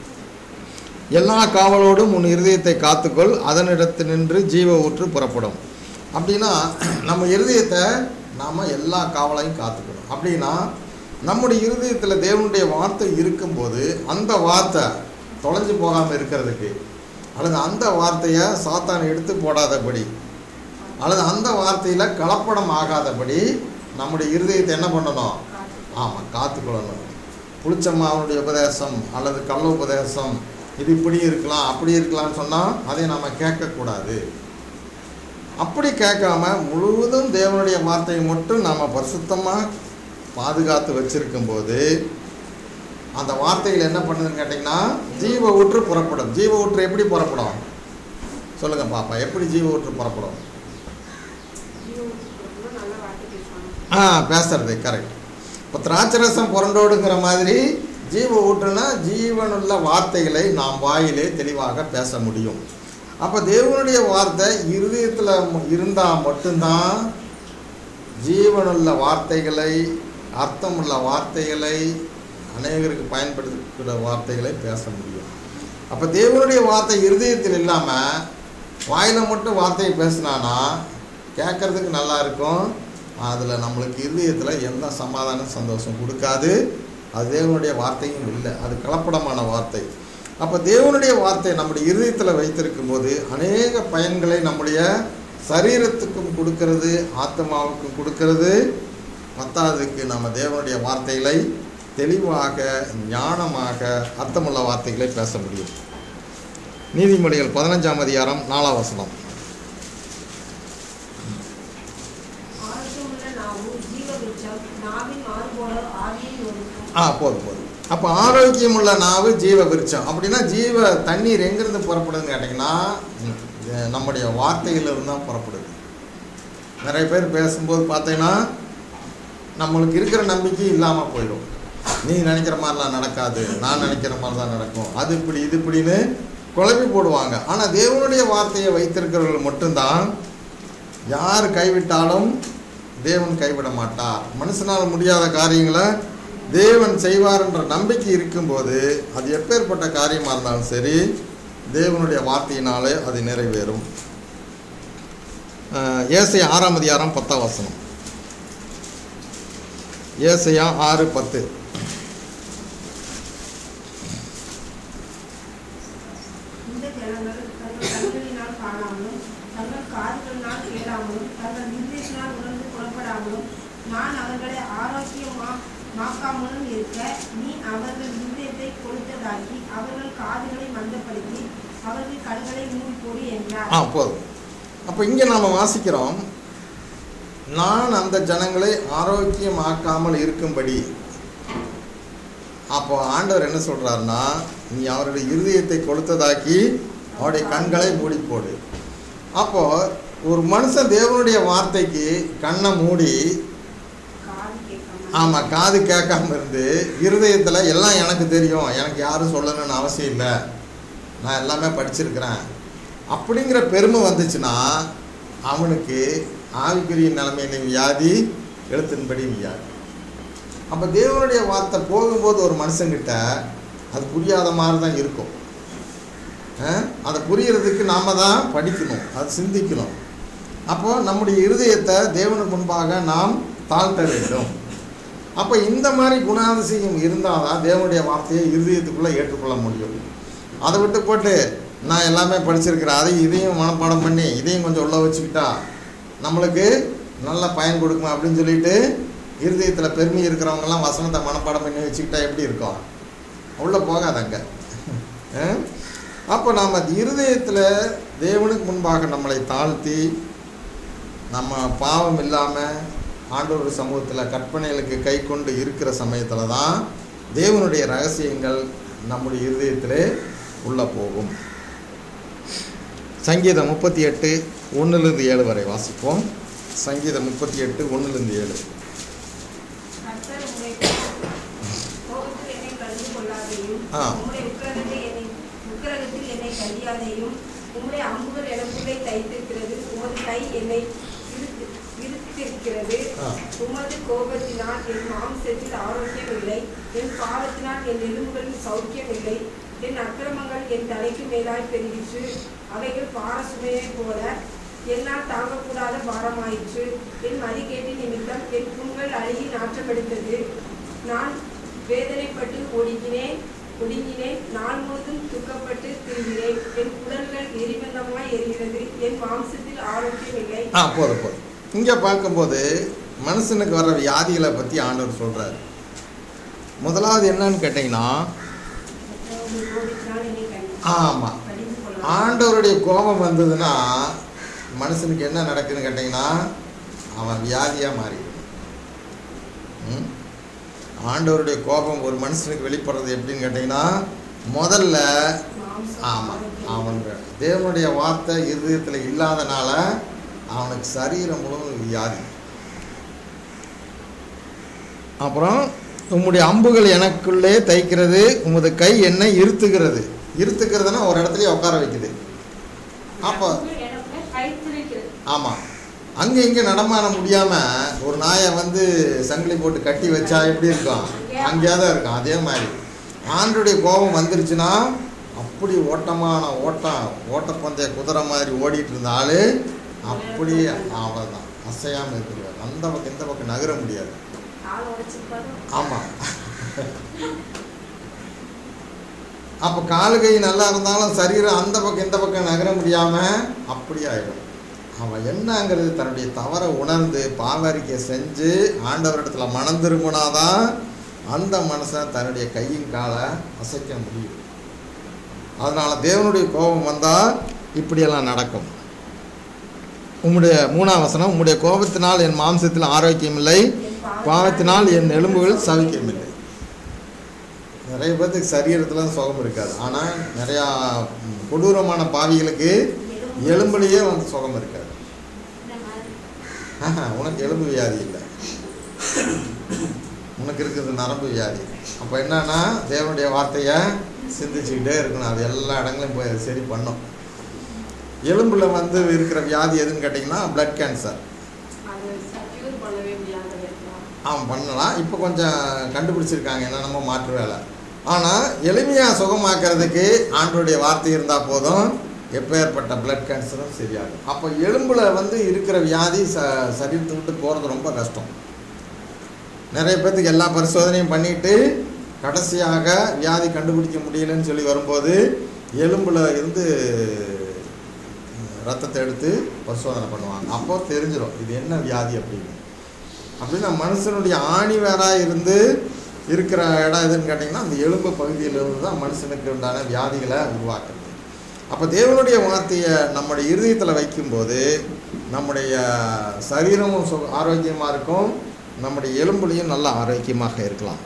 எல்லா காவலோடும் உன் இருதயத்தை காத்துக்கொள் அதனிடத்து நின்று ஜீவ ஊற்று புறப்படும் அப்படின்னா நம்ம இருதயத்தை நாம் எல்லா காவலையும் காத்துக்கணும் அப்படின்னா நம்முடைய இருதயத்தில் தேவனுடைய வார்த்தை இருக்கும்போது அந்த வார்த்தை தொலைஞ்சு போகாமல் இருக்கிறதுக்கு அல்லது அந்த வார்த்தையை சாத்தான் எடுத்து போடாதபடி அல்லது அந்த வார்த்தையில் கலப்படம் ஆகாதபடி நம்முடைய இருதயத்தை என்ன பண்ணணும் ஆமாம் காத்துக்கொள்ளணும் புளிச்சம்மாவனுடைய உபதேசம் அல்லது கள்ள உபதேசம் இது இப்படி இருக்கலாம் அப்படி இருக்கலாம்னு சொன்னால் அதை நம்ம கேட்கக்கூடாது அப்படி கேட்காம முழுவதும் தேவனுடைய வார்த்தையை மட்டும் நாம் பரிசுத்தமாக பாதுகாத்து வச்சிருக்கும்போது அந்த வார்த்தைகள் என்ன பண்ணுதுன்னு கேட்டிங்கன்னா ஜீவ ஊற்று புறப்படும் ஜீவ ஊற்று எப்படி புறப்படும் சொல்லுங்கள் பாப்பா எப்படி ஜீவ ஊற்று புறப்படும் நல்ல வார்த்தை பேசுவாங்க ஆ பேசுறது கரெக்ட் இப்போ திராட்சரசம் புரண்டோடுங்கிற மாதிரி ஜீவ ஊற்றுனா ஜீவனுள்ள வார்த்தைகளை நாம் வாயிலே தெளிவாக பேச முடியும் அப்போ தேவனுடைய வார்த்தை இருதயத்தில் இருந்தால் மட்டும்தான் ஜீவனுள்ள வார்த்தைகளை அர்த்தமுள்ள வார்த்தைகளை அநேகருக்கு பயன்படுத்தக்கூடிய வார்த்தைகளை பேச முடியும் அப்போ தேவனுடைய வார்த்தை இருதயத்தில் இல்லாமல் வாயில் மட்டும் வார்த்தையை பேசினானா கேட்குறதுக்கு நல்லா இருக்கும் அதில் நம்மளுக்கு இருதயத்தில் எந்த சமாதான சந்தோஷம் கொடுக்காது அது தேவனுடைய வார்த்தையும் இல்லை அது கலப்படமான வார்த்தை அப்போ தேவனுடைய வார்த்தை நம்முடைய இருதயத்தில் வைத்திருக்கும் போது அநேக பயன்களை நம்முடைய சரீரத்துக்கும் கொடுக்கிறது ஆத்மாவுக்கும் கொடுக்கிறது பத்தாவதுக்கு நம்ம தேவனுடைய வார்த்தைகளை தெளிவாக ஞானமாக அர்த்தமுள்ள வார்த்தைகளை பேச முடியும் நீதிமொழிகள் பதினஞ்சாம் அதிகாரம் நாலாம் வசனம் ஆரோக்கியமுள்ள நாவும் ஜீவ விருட்சம் நாவின் மாறுபோல ஆவியை ஒடுக்கும் ஆ போதும் போதும் அப்போ ஆரோக்கியமுள்ள நாவு ஜீவ விருட்சம் அப்படின்னா ஜீவ தண்ணீர் எங்கேருந்து புறப்படுதுன்னு கேட்டிங்கன்னா ம், இது நம்முடைய வார்த்தையிலிருந்து தான் புறப்படுது நிறைய பேர் பேசும்போது பார்த்தீங்கன்னா நம்மளுக்கு இருக்கிற நம்பிக்கை இல்லாமல் போயிடும் நீ நினைக்கிற மாதிரிலாம் நடக்காது நான் நினைக்கிற மாதிரி தான் நடக்கும் அது இப்படி இது இப்படின்னு குழப்பி போடுவாங்க ஆனால் தேவனுடைய வார்த்தையை வைத்திருக்கிறவர்கள் மட்டும்தான் யார் கைவிட்டாலும் தேவன் கைவிட மாட்டார் மனுஷனால் முடியாத காரியங்களை தேவன் செய்வார் என்ற நம்பிக்கை இருக்கும்போது அது எப்பேற்பட்ட காரியமாக இருந்தாலும் சரி தேவனுடைய வார்த்தையினாலே அது நிறைவேறும் அஹ், ஏசாயா ஆறாம் அதிகாரம் பத்தாம் வசனம் ஏசையா ஆறு பத்து இந்த ஜனங்கள் தங்கள் கண்களினால் காணாமலும் தங்கள் காதுகளினால் கேளாமலும் தங்கள் நிர்தேசனால் உணர்ந்து புறப்படாமலும் நான் அவர்களை ஆரோக்கியமா மாக்காமலும் இருக்க நீ அவர்கள் இருதயத்தை கொளுத்ததாக்கி அவர்கள் காதுகளை மந்தப்படுத்தி அவர்கள் கண்களை மூடி போடு என்றார் ஆ போதும் அப்போ இங்கே நாம் வாசிக்கிறோம் நான் அந்த ஜனங்களை ஆரோக்கியமாக்காமல் இருக்கும்படி அப்போ ஆண்டவர் என்ன சொல்கிறாருன்னா நீ அவருடைய இருதயத்தை கொளுத்ததாக்கி அவருடைய கண்களை மூடி போடு அப்போ ஒரு மனுஷன் தேவனுடைய வார்த்தைக்கு கண்ணை மூடி காது கேட்காம ஆமாம் காது கேட்காம இருந்து இருதயத்தில் எல்லாம் எனக்கு தெரியும் எனக்கு யாரும் சொல்லணும்னு அவசியம் இல்லை நான் எல்லாமே படிச்சிருக்கிறேன் அப்படிங்கிற பெருமை வந்துச்சுன்னா அவனுக்கு ஆவிக்குரிய நிலைமையில வியாதி எழுத்தின்படி வியாதி அப்போ தேவனுடைய வார்த்தை போகும்போது ஒரு மனுஷங்கிட்ட அது புரியாத மாதிரி தான் இருக்கும் அஹ், அதை புரியறதுக்கு நாம தான் படிக்கணும் அது சிந்திக்கணும் அப்போ நம்முடைய இருதயத்தை தேவனுக்கு முன்பாக நாம் தாழ்த்த வேண்டும் அப்போ இந்த மாதிரி குணாதிசயம் இருந்தால் தான் தேவனுடைய வார்த்தையை இருதயத்துக்குள்ளே ஏற்றுக்கொள்ள முடியும் அதை விட்டு போட்டு நான் எல்லாமே படிச்சிருக்கிறேன் அதை இதையும் மனப்பாடம் பண்ணி இதையும் கொஞ்சம் உள்ள வச்சுக்கிட்டா நம்மளுக்கு நல்ல பயன் கொடுக்கும் அப்படின்னு சொல்லிட்டு இருதயத்தில் பெருமை இருக்கிறவங்கெல்லாம் வசனத்தை மனப்பாடம் பண்ணி வச்சுக்கிட்டா எப்படி இருக்கும் உள்ளே போகாதங்க அப்போ நாம் இருதயத்தில் தேவனுக்கு முன்பாக நம்மளை தாழ்த்தி நம்ம பாவம் இல்லாமல் ஆண்டவர் சமூகத்தில் கற்பனைகளுக்கு கை கொண்டு இருக்கிற சமயத்தில் தான் தேவனுடைய ரகசியங்கள் நம்முடைய இருதயத்திலே உள்ளே போகும் சங்கீதம் முப்பத்தி எட்டு ஒன்றுலேருந்து ஏழு வரை வாசிப்போம் சங்கீதம் முப்பத்தி எட்டு ஒன்றுலேருந்து ஏழு கர்த்தர் உம்முடைய கோபத்தில் என்னை கலந்து கொள்ளாதையும் ஆ. உம்முடைய உக்கிரகத்தை என்னை உக்கிரகத்தில் என்னை கழியாதையும் உம்முடைய அம்புகள் எனக்குள்ளே தைத்திருக்கிறது உமது கை என்னை இழுத்து- இழுத்திருக்கிறது ஆ. உமது கோபத்தினால் என் மாம்சத்தில் ஆரோக்கியம் இல்லை என் பாவத்தினால் என் எலும்புகளில் சௌக்கியம் இல்லை என் அக்கிரமங்கள் என் தலைக்கு மேலாய் பெருகிற்று அவைகள் பாரசுமையைப் போல என்னால் தாங்கக்கூடாத பாரமாயிற்று என் மதிக்கேட்டின் நிமித்தம் என் புண்கள் அழுகி நாற்றமெடுத்தது நான் வேதனைப்பட்டு ஒடுங்கினேன் ஒடுங்கினேன் நாள் முழுதும் துக்கப்பட்டு திரிகிறேன் என் குடல்கள் எரிபந்தமாய் எரிகிறது என் மாம்சத்தில் ஆரோக்கியம் இல்லை ஆ போதும் போதும் இங்கே பார்க்கும்போது மனுஷனுக்கு வர்ற வியாதிகளை பற்றி ஆண்டவர் சொல்கிறார் முதலாவது என்னன்னு கேட்டிங்கன்னா மற்றவர்கள் கோபித்தினால் என்னை கண்டார் ஆமாம் கடிந்து கொள்ளலாம் ஆண்டவருடைய கோபம் வந்ததுன்னா மனுஷனுக்கு என்ன நடக்குதுன்னு கேட்டிங்கன்னா அவன் வியாதியாக மாறிடுவான் ம்? ஆண்டவருடைய கோபம் ஒரு மனுஷனுக்கு வெளிப்படுறது எப்படின்னு கேட்டிங்கன்னா முதல்ல மாம்சம் ஆமாம் ஆரோக்கியம். அவனுக்கு தேவனுடைய வார்த்தை இருதயத்தில் இல்லாதனால அவனுக்கு சரீரம் முழுவதும் வியாதி அப்புறம் உம்முடைய அம்புகள் எனக்குள்ளே தைக்கிறது உமது கை என்னை இருத்துகிறது இருத்துக்கிறதுனா ஒரு இடத்துலயே உட்கார வைக்குது அப்போ எனக்கு கைத்திருக்கிறது ஆமாம் அங்கே இங்கே நடமாட முடியாமல் ஒரு நாயை வந்து சங்கிலி போட்டு கட்டி வச்சா எப்படி இருக்கும் அங்கேயே தான் இருக்கும் அதே மாதிரி ஆண்டுடைய கோபம் வந்துருச்சுன்னா அப்படி ஓட்டமான ஓட்டம் ஓட்டப்பந்தய குதிரை மாதிரி ஓடிட்டு இருந்த ஆளு அப்படியே அவ்வளோதான் அசையாமல் இருக்கிறார் அந்த பக்கம் இந்த பக்கம் நகர முடியாது கால் உடைச்சிருப்பாரு ஆமாம் அப்போ காலு கை நல்லா இருந்தாலும் சரீரம் அந்த பக்கம் இந்த பக்கம் நகர முடியாமல் அப்படி ஆயிடும் அவன் என்னங்கிறது தன்னுடைய தவறை உணர்ந்து பாவரிக்கை செஞ்சு ஆண்டவரிடத்துல மனம் திரும்பினாதான் அந்த மனுஷன் தன்னுடைய கையின் காலை அசைக்க முடியும் அதனால தேவனுடைய கோபம் வந்தால் இப்படியெல்லாம் நடக்கும் உம்முடைய மூணாம் வசனம் உம்முடைய கோபத்தினால் என் மாம்சத்தில் ஆரோக்கியம் இல்லை பாவத்தினால் என் எலும்புகள் சவிக்கமில்லை நிறைய பேர்த்துக்கு சரீரத்தில் சுகம் இருக்காது ஆனால் நிறையா ம், கொடூரமான பாவிகளுக்கு எலும்புலேயே வந்து சுகம் இருக்காது இந்த மாதிரி ஆஹா, உனக்கு எலும்பு வியாதி இல்லை உனக்கு இருக்குது நரம்பு வியாதி அப்போ என்னன்னா தேவனுடைய வார்த்தையை சிந்திச்சுக்கிட்டே இருக்கணும் அது எல்லா இடங்களையும் போய் அது சரி பண்ணும் எலும்புல வந்து இருக்கிற வியாதி எதுன்னு கேட்டிங்கன்னா பிளட் கேன்சர் அது சக்யூர் பண்ணவே முடியாத இருக்கலாம் ஆமாம் பண்ணலாம் இப்போ கொஞ்சம் கண்டுபிடிச்சிருக்காங்க என்னென்னமோ மாற்று வேலை ஆனால் எளிமையாக சுகமாக்குறதுக்கு ஆண்டோடைய வார்த்தை இருந்தால் போதும் எப்பேற்பட்ட பிளட் கேன்சரும் சரியாகும் அப்போ எலும்பில் வந்து இருக்கிற வியாதி ச சரீரத்தை விட்டு போகிறது ரொம்ப கஷ்டம் நிறைய பேர்த்துக்கு எல்லா பரிசோதனையும் பண்ணிட்டு கடைசியாக வியாதி கண்டுபிடிக்க முடியலன்னு சொல்லி வரும்போது எலும்பில் இருந்து ரத்தத்தை எடுத்து பரிசோதனை பண்ணுவாங்க அப்போ தெரிஞ்சிடும் இது என்ன வியாதி அப்படின்னு அப்படின்னா மனுஷனுடைய ஆணி வேறாக இருந்து இருக்கிற இடம் எதுன்னு கேட்டிங்கன்னா அந்த எலும்பு பகுதியிலிருந்து தான் மனுஷனுக்கு உண்டான வியாதிகளை உருவாக்குறது அப்போ தேவனுடைய வார்த்தையை நம்முடைய இருதயத்தில் வைக்கும்போது நம்முடைய சரீரமும் சு ஆரோக்கியமாக இருக்கும் நம்முடைய எலும்புலையும் நல்ல ஆரோக்கியமாக இருக்கலாம்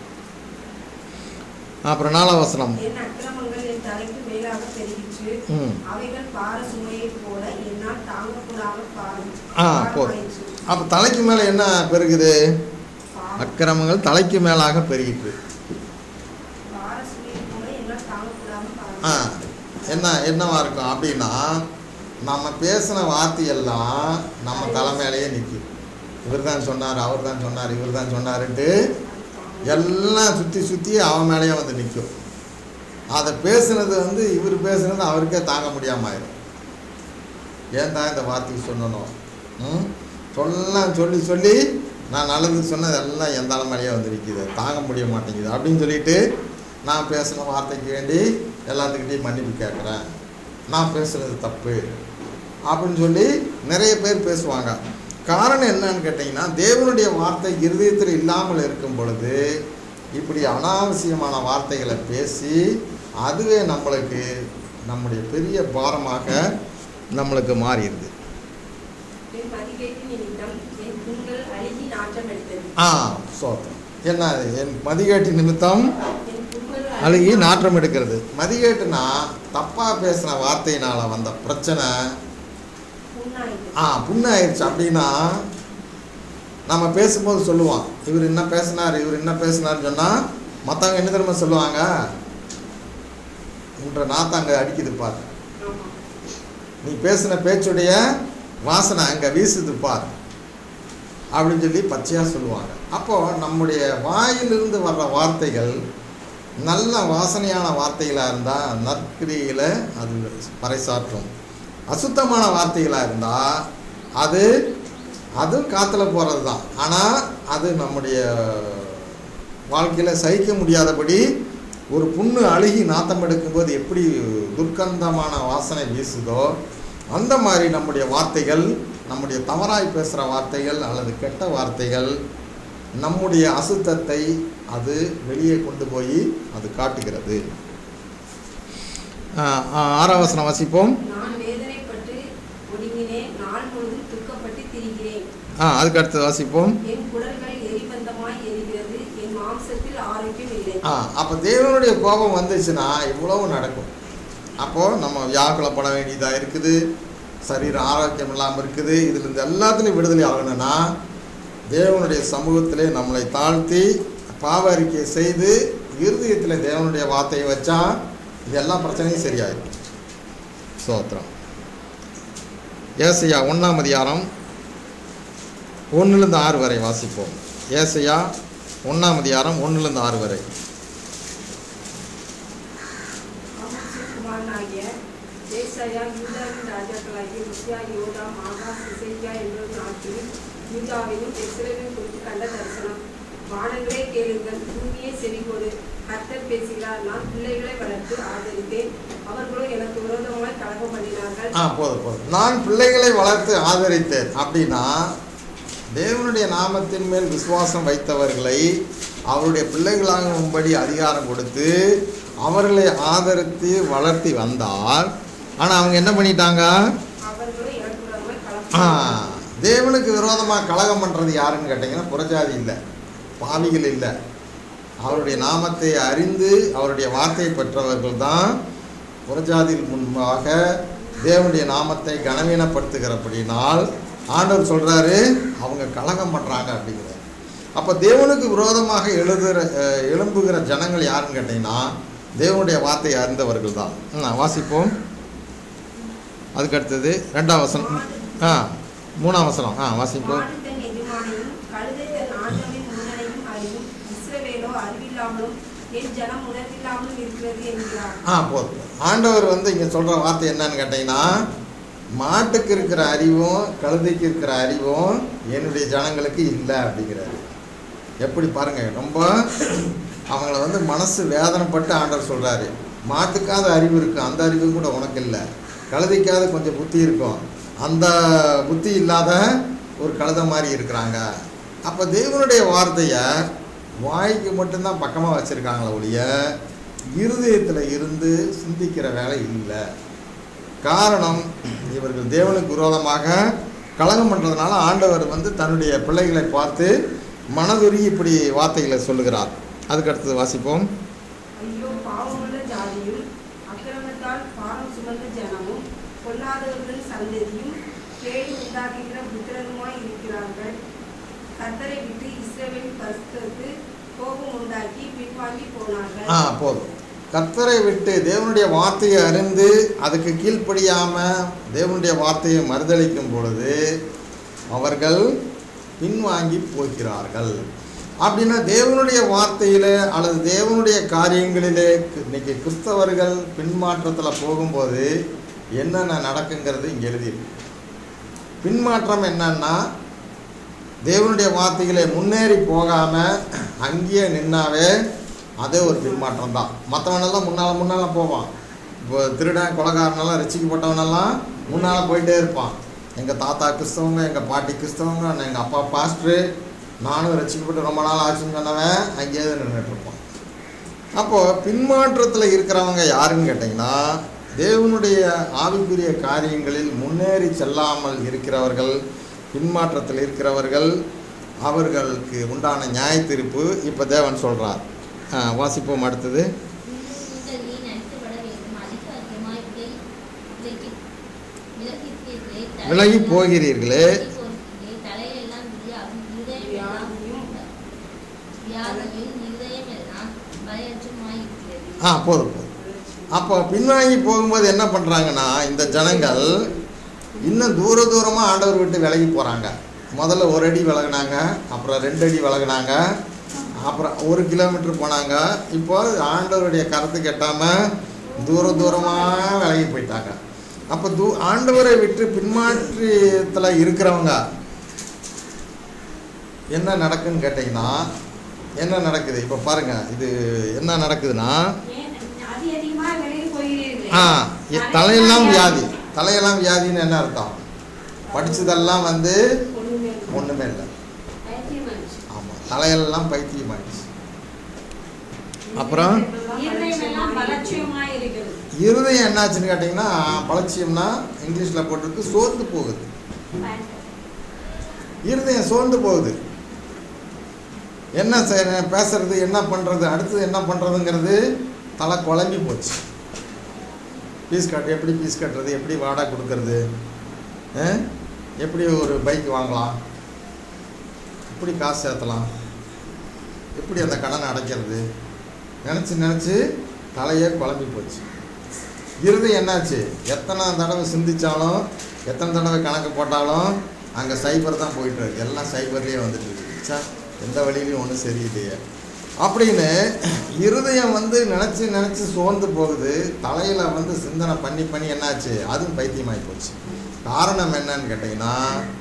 அப்புறம் நாலாம் வசனம் என் அக்கிரமங்கள் என் தலைக்கு மேலாக பெருகிற்று ம் அவைகள் பார சுமையைப் போல என்னால் தாங்கக்கூடாமல் பாரம் ஆ போதும் பாரமாயிற்று. அப்போ தலைக்கு மேலே என்ன பெருகுது பாவம். அக்கிரமங்கள் தலைக்கு மேலாக பெருகிட்டு பார சுமையைப் போல என்னால் தாங்கக்கூடாமல் பாரம் ஆ என்ன என்னவா இருக்கும் அப்படின்னா நம்ம பேசின வார்த்தையெல்லாம் நம்ம தலைமையிலேயே நிற்கும் இவர் தான் சொன்னார் அவர் தான் சொன்னார் இவர் தான் சொன்னாருன்ட்டு எல்லாம் சுற்றி சுற்றி அவன் மேலேயே வந்து நிற்கும் அதை பேசுனது வந்து இவர் பேசுனது அவருக்கே தாங்க முடியாமல் ஆயிடும் ஏன் தான் இந்த வார்த்தைக்கு சொன்னணும் ம் சொல்லலாம் சொல்லி சொல்லி நான் நல்லது சொன்னது எல்லாம் என் தலைமையிலேயே வந்து நிற்கிது தாங்க முடிய மாட்டேங்குது அப்படின்னு சொல்லிட்டு நான் பேசின வார்த்தைக்கு வேண்டி எல்லாத்துக்கிட்டையும் மன்னிப்பு கேட்குறேன் நான் பேசுனது தப்பு அப்படின்னு சொல்லி நிறைய பேர் பேசுவாங்க காரணம் என்னன்னு கேட்டிங்கன்னா தேவனுடைய வார்த்தை இருதயத்தில் இல்லாமல் இருக்கும் பொழுது இப்படி அனாவசியமான வார்த்தைகளை பேசி அதுவே நம்மளுக்கு நம்முடைய பெரிய பாரமாக நம்மளுக்கு மாறிடுது என் மதிகேட்டு நிமித்தம் என் புண்கள் அழுகி நாற்றம் எடுத்தது ஆ சோத்திரம் என்ன அது? என் மதிகேட்டு நிமித்தம் என் புண்கள் அழுகி நாற்றம் எடுக்கிறது மதிகேட்டுனா தப்பாக பேசின வார்த்தையினால் வந்த பிரச்சனை புண்ணாயிற்று ஆ புண்ணாயிருச்சு அப்படின்னா நம்ம பேசும்போது சொல்லுவோம் இவர் என்ன பேசினார் இவர் என்ன பேசினார்னு சொன்னால் மற்றவங்க என்ன தெரியுமா சொல்லுவாங்க உன்ற நாத்தம் அங்கே அடிக்குது பாரு ஆமா நீ பேசின பேச்சுடைய வாசனை அங்கே வீசுது பார் அப்படின்னு சொல்லி பச்சையாக சொல்லுவாங்க அப்போது நம்முடைய வாயிலிருந்து வர்ற வார்த்தைகள் நல்ல வாசனையான வார்த்தைகளாக இருந்தால் நற்கிரியில் அது பறைசாற்றும் அசுத்தமான வார்த்தைகளாக இருந்தால் அது அதுவும் காற்றுல போகிறது தான் ஆனால் அது நம்முடைய வாழ்க்கையில் சகிக்க முடியாதபடி ஒரு புண்ணு அழுகி நாத்தம் எடுக்கும்போது எப்படி துர்க்கந்தமான வாசனை வீசுதோ அந்த மாதிரி நம்முடைய வார்த்தைகள் நம்முடைய தவறாய் பேசுகிற வார்த்தைகள் அல்லது கெட்ட வார்த்தைகள் நம்முடைய அசுத்தத்தை அது வெளியே கொண்டு போய் அது காட்டுகிறது ஆ, ஆ, ஆறாம் வசனம் வாசிப்போம் நான் வேதனைப்பட்டு ஒடுங்கினேன் நாள் முழுதும் துக்கப்பட்டு திரிகிறேன் ஆ அதுக்கு அடுத்து வாசிப்போம் என் குடல்கள் எரிபந்தமாய் எரிகிறது என் மாம்சத்தில் ஆரோக்கியம் இல்லை ஆ அப்போ தேவனுடைய கோபம் வந்துச்சுன்னா இவ்வளவு நடக்கும் அப்போது நம்ம வியாக்குலப்பட வேண்டியதாக இருக்குது சரீரம் ஆரோக்கியம் இல்லாமல் இருக்குது இதுலேருந்து எல்லாத்துலேயும் விடுதலை ஆகணும்னா தேவனுடைய சமூகத்திலே நம்மளை தாழ்த்தி பாவ அறிக்கை செய்து இருதயத்தில் தேவனுடைய வார்த்தையை வச்சா இது எல்லா பிரச்சனையும் சரியாயிடும் சோத்திரம் ஏசையா ஒன்றாம் அதிகாரம் ஒன்றுலேருந்து ஆறு வரை வாசிப்போம் ஏசையா ஒன்றாம் அதிகாரம் ஒன்றுலேருந்து ஆறு வரை ஆமோசின் குமாரனாகிய ஏசாயா யூதாவின் ராஜாக்களாகிய உசியா யோதா ஆகாஸ் இசையா என்பவர் நாட்டிலும் யூதாவிலும் எஸ்ரேலும் குறித்து கண்ட தரிசனம் வானங்களே கேளுங்கள் பூமியே செவிகொடு கர்த்தர் பேசுகிறார் நான் பிள்ளைகளை வளர்த்து ஆதரித்தேன் அவர்களோ எனக்கு விரோதமாய் கலகம் பண்ணினார்கள் ஆ போதும் போதும் நான் பிள்ளைகளை வளர்த்து ஆதரித்தேன் அப்படின்னா தேவனுடைய நாமத்தின் மேல் விசுவாசம் வைத்தவர்களை அவருடைய பிள்ளைகளாகும்படி அதிகாரம் கொடுத்து அவர்களை ஆதரித்து வளர்த்தி வந்தால் ஆனால் அவங்க என்ன பண்ணிட்டாங்க அவர்களோ எனக்கு விரோதமாய் ஆ, கலகம் தேவனுக்கு விரோதமாக கலகம் பண்ணுறது யாருன்னு கேட்டிங்கன்னா புறஜாதி இல்லை பாவிகள் இல்லை அவருடைய நாமத்தை அறிந்து அவருடைய வார்த்தையை பெற்றவர்கள் தான் புறஜாதியில் முன்பாக தேவனுடைய நாமத்தை கனவீனப்படுத்துகிறபடினால் ஆண்டவர் சொல்கிறாரு அவங்க கலகம் பண்ணுறாங்க அப்படிங்கிறார் அப்போ தேவனுக்கு விரோதமாக எழுதுகிற அஹ், எழும்புகிற ஜனங்கள் யாருன்னு கேட்டிங்கன்னா தேவனுடைய வார்த்தையை அறிந்தவர்கள் தான் ம், வாசிப்போம் அதுக்கு அடுத்தது ரெண்டாம் வசனம் ஆ மூணாம் வசனம் ஆ வாசிப்போம் மாடு தன் எஜமானையும் கழுதை தன் ஆண்டவனின் முன்னணையும் அறியும் இஸ்ரவேலோ அறிவில்லாமலும் என் ஜனம் உணர்வில்லாமலும் இருக்கிறது என்கிறார் ஆ போதும் ஆண்டவர் வந்து இங்கே சொல்கிற வார்த்தை என்னன்னு கேட்டிங்கன்னா மாட்டுக்கு இருக்கிற அறிவும் கழுதைக்கு இருக்கிற அறிவும் என்னுடைய ஜனங்களுக்கு இல்லை அப்படிங்கிறாரு எப்படி பாருங்க ரொம்ப அவங்கள வந்து மனசு வேதனைப்பட்டு ஆண்டவர் சொல்கிறாரு மாட்டுக்காத அறிவு இருக்குது அந்த அறிவு கூட உனக்கு இல்லை கழுதைக்காவது கொஞ்சம் புத்தி இருக்கும் அந்த புத்தி இல்லாத ஒரு கழுதை மாதிரி இருக்கிறாங்க அப்போ தேவனுடைய வார்த்தையை வாய்க்கு மட்டும்தான் பக்கமாக வச்சுருக்காங்களே ஒழிய இருதயத்தில் இருந்து சிந்திக்கிற வேலை இல்லை காரணம் இவர்கள் தேவனுக்கு விரோதமாக கலகம் பண்ணுறதுனால ஆண்டவர் வந்து தன்னுடைய பிள்ளைகளை பார்த்து மனதுருகி இப்படி வார்த்தைகளை சொல்லுகிறார் அதுக்கு அடுத்தது வாசிப்போம் ஐயோ பாவமுள்ள ஜாதியும் அக்கிரமத்தால் பாரம் சுமந்த ஜனமும் பொல்லாதவர்களின் சந்ததியும் கேடு உண்டாக்குகிற புத்திரனுமாய் இருக்கிறார்கள் கர்த்தரை விட்டு இஸ்ரவேல் பரிசுத்தருக்கு கோபம் உண்டாக்கி பின்வாங்கி போனார்கள் ஆ போதும் கர்த்தரை விட்டு தேவனுடைய வார்த்தையை அறிந்து அதுக்கு கீழ்ப்படியாமல் தேவனுடைய வார்த்தையை மறுதளிக்கும் பொழுது அவர்கள் பின்வாங்கி போகிறார்கள் அப்படின்னா தேவனுடைய வார்த்தையில் அல்லது தேவனுடைய காரியங்களிலே கு- இன்னைக்கு கிறிஸ்தவர்கள் பின்மாற்றத்தில் போகும்போது என்னென்ன நடக்குங்கிறது இங்கே எழுதியிருக்கு பின்மாற்றம் என்னன்னா தேவனுடைய வார்த்தைகளை முன்னேறி போகாமல் அங்கேயே நின்னாவே அதே ஒரு பின்மாற்றம் தான் மற்றவனெல்லாம் முன்னால் முன்னால் போவான் இப்போ திருடன் கொலகாரனெல்லாம் ரசிக்கப்பட்டவனெல்லாம் முன்னால் போயிட்டே இருப்பான் எங்கள் தாத்தா கிறிஸ்தவங்க எங்கள் பாட்டி கிறிஸ்தவங்க எங்கள் அப்பா பாஸ்டரு நானும் ரசிக்கப்பட்டு ரொம்ப நாள் ஆச்சுன்னு சொன்னவன் அங்கேயே நின்றுட்டு இருப்பான் அப்போது பின்மாற்றத்தில் இருக்கிறவங்க யாருன்னு கேட்டிங்கன்னா தேவனுடைய ஆவிக்குரிய காரியங்களில் முன்னேறி செல்லாமல் இருக்கிறவர்கள் பின்மாற்றத்தில் இருக்கிறவர்கள் அவர்களுக்கு உண்டான நியாய தீர்ப்பு இப்போ தேவன் சொல்கிறார் வாசிப்போம் அடுத்தது நீங்கள் நீ நடித்துப்பட வேண்டும் அதிக அதிகமாய் விலை விலகி விலகித்தீர்களே தலை- விலகி போகிறீர்களே விலகி போகிறீர்களே, தலையெல்லாம் வியாதியும் இருதயம் எல்லாம் வியாதியும் இருதயம் எல்லாம் பயற்றுமாய் இருக்கிறது ஆ போதும் போதும் அப்போ பின்வாங்கி போகும்போது என்ன பண்ணுறாங்கன்னா இந்த ஜனங்கள் இன்னும் தூர தூரமாக ஆண்டவர் விட்டு விலகி போகிறாங்க முதல்ல ஒரு அடி விலகுனாங்க அப்புறம் ரெண்டு அடி விலகுனாங்க அப்புறம் ஒரு கிலோமீட்டர் போனாங்க இப்போ ஆண்டவருடைய கருத்து கெட்டாமல் தூர தூரமாக விலகி போயிட்டாங்க அப்போ தூ ஆண்டவரை விட்டு பின்மாற்றத்தில் இருக்கிறவங்க என்ன நடக்குன்னு கேட்டிங்கன்னா என்ன நடக்குது இப்போ பாருங்கள் இது என்ன நடக்குதுன்னா ஏன் அதி அதிகமாக விலகி போகிறீர்களே ஆ இ- தலையெல்லாம் வியாதி தலையெல்லாம் வியாதின்னு என்ன அர்த்தம் படிச்சதெல்லாம் வந்து ஒண்ணுமே இல்லை. ஒன்றுமே இல்லை பைத்தியமாயிடுச்சு. ஆமாம் தலையெல்லாம் பைத்தியமாயிடுச்சு அப்புறம் இருதயம் எல்லாம் பலட்சியமாய் இருக்கிறது இருதயம் என்னாச்சுன்னு கேட்டிங்கன்னா பலட்சியம்னா இங்கிலீஷில் போட்டிருக்கு சோர்ந்து போகுது இருதயம் சோர்ந்து போகுது என்ன செய்ய பேசுறது என்ன பண்ணுறது அடுத்தது என்ன பண்ணுறதுங்கிறது தலை குழம்பி போச்சு பீஸ் கட்டு எப்படி பீஸ் கட்டுறது எப்படி வாடகை கொடுக்கறது ஆ? எப்படி ஒரு பைக் வாங்கலாம் எப்படி காசு சேர்த்தலாம் எப்படி அந்த கடனை அடைக்கிறது நினச்சி நினச்சி தலையே குழம்பி போச்சு இருதயம் என்னாச்சு எத்தனை தடவை சிந்திச்சாலும் எத்தனை தடவை கணக்கு போட்டாலும் அங்கே சைபர் தான் போயிட்டு இருக்கு எல்லாம் சைபர்லேயே வந்துட்டு இருக்கு ச்சே, எந்த வழியிலையும் ஒன்றும் சரியில்லையே அப்படின்னு இருதயம் வந்து நினச்சி நினச்சி சோர்ந்து போகுது தலையில் வந்து சிந்தனை பண்ணி பண்ணி என்னாச்சு அதுவும் பைத்தியமாகி போச்சு காரணம் என்னன்னு கேட்டிங்கன்னா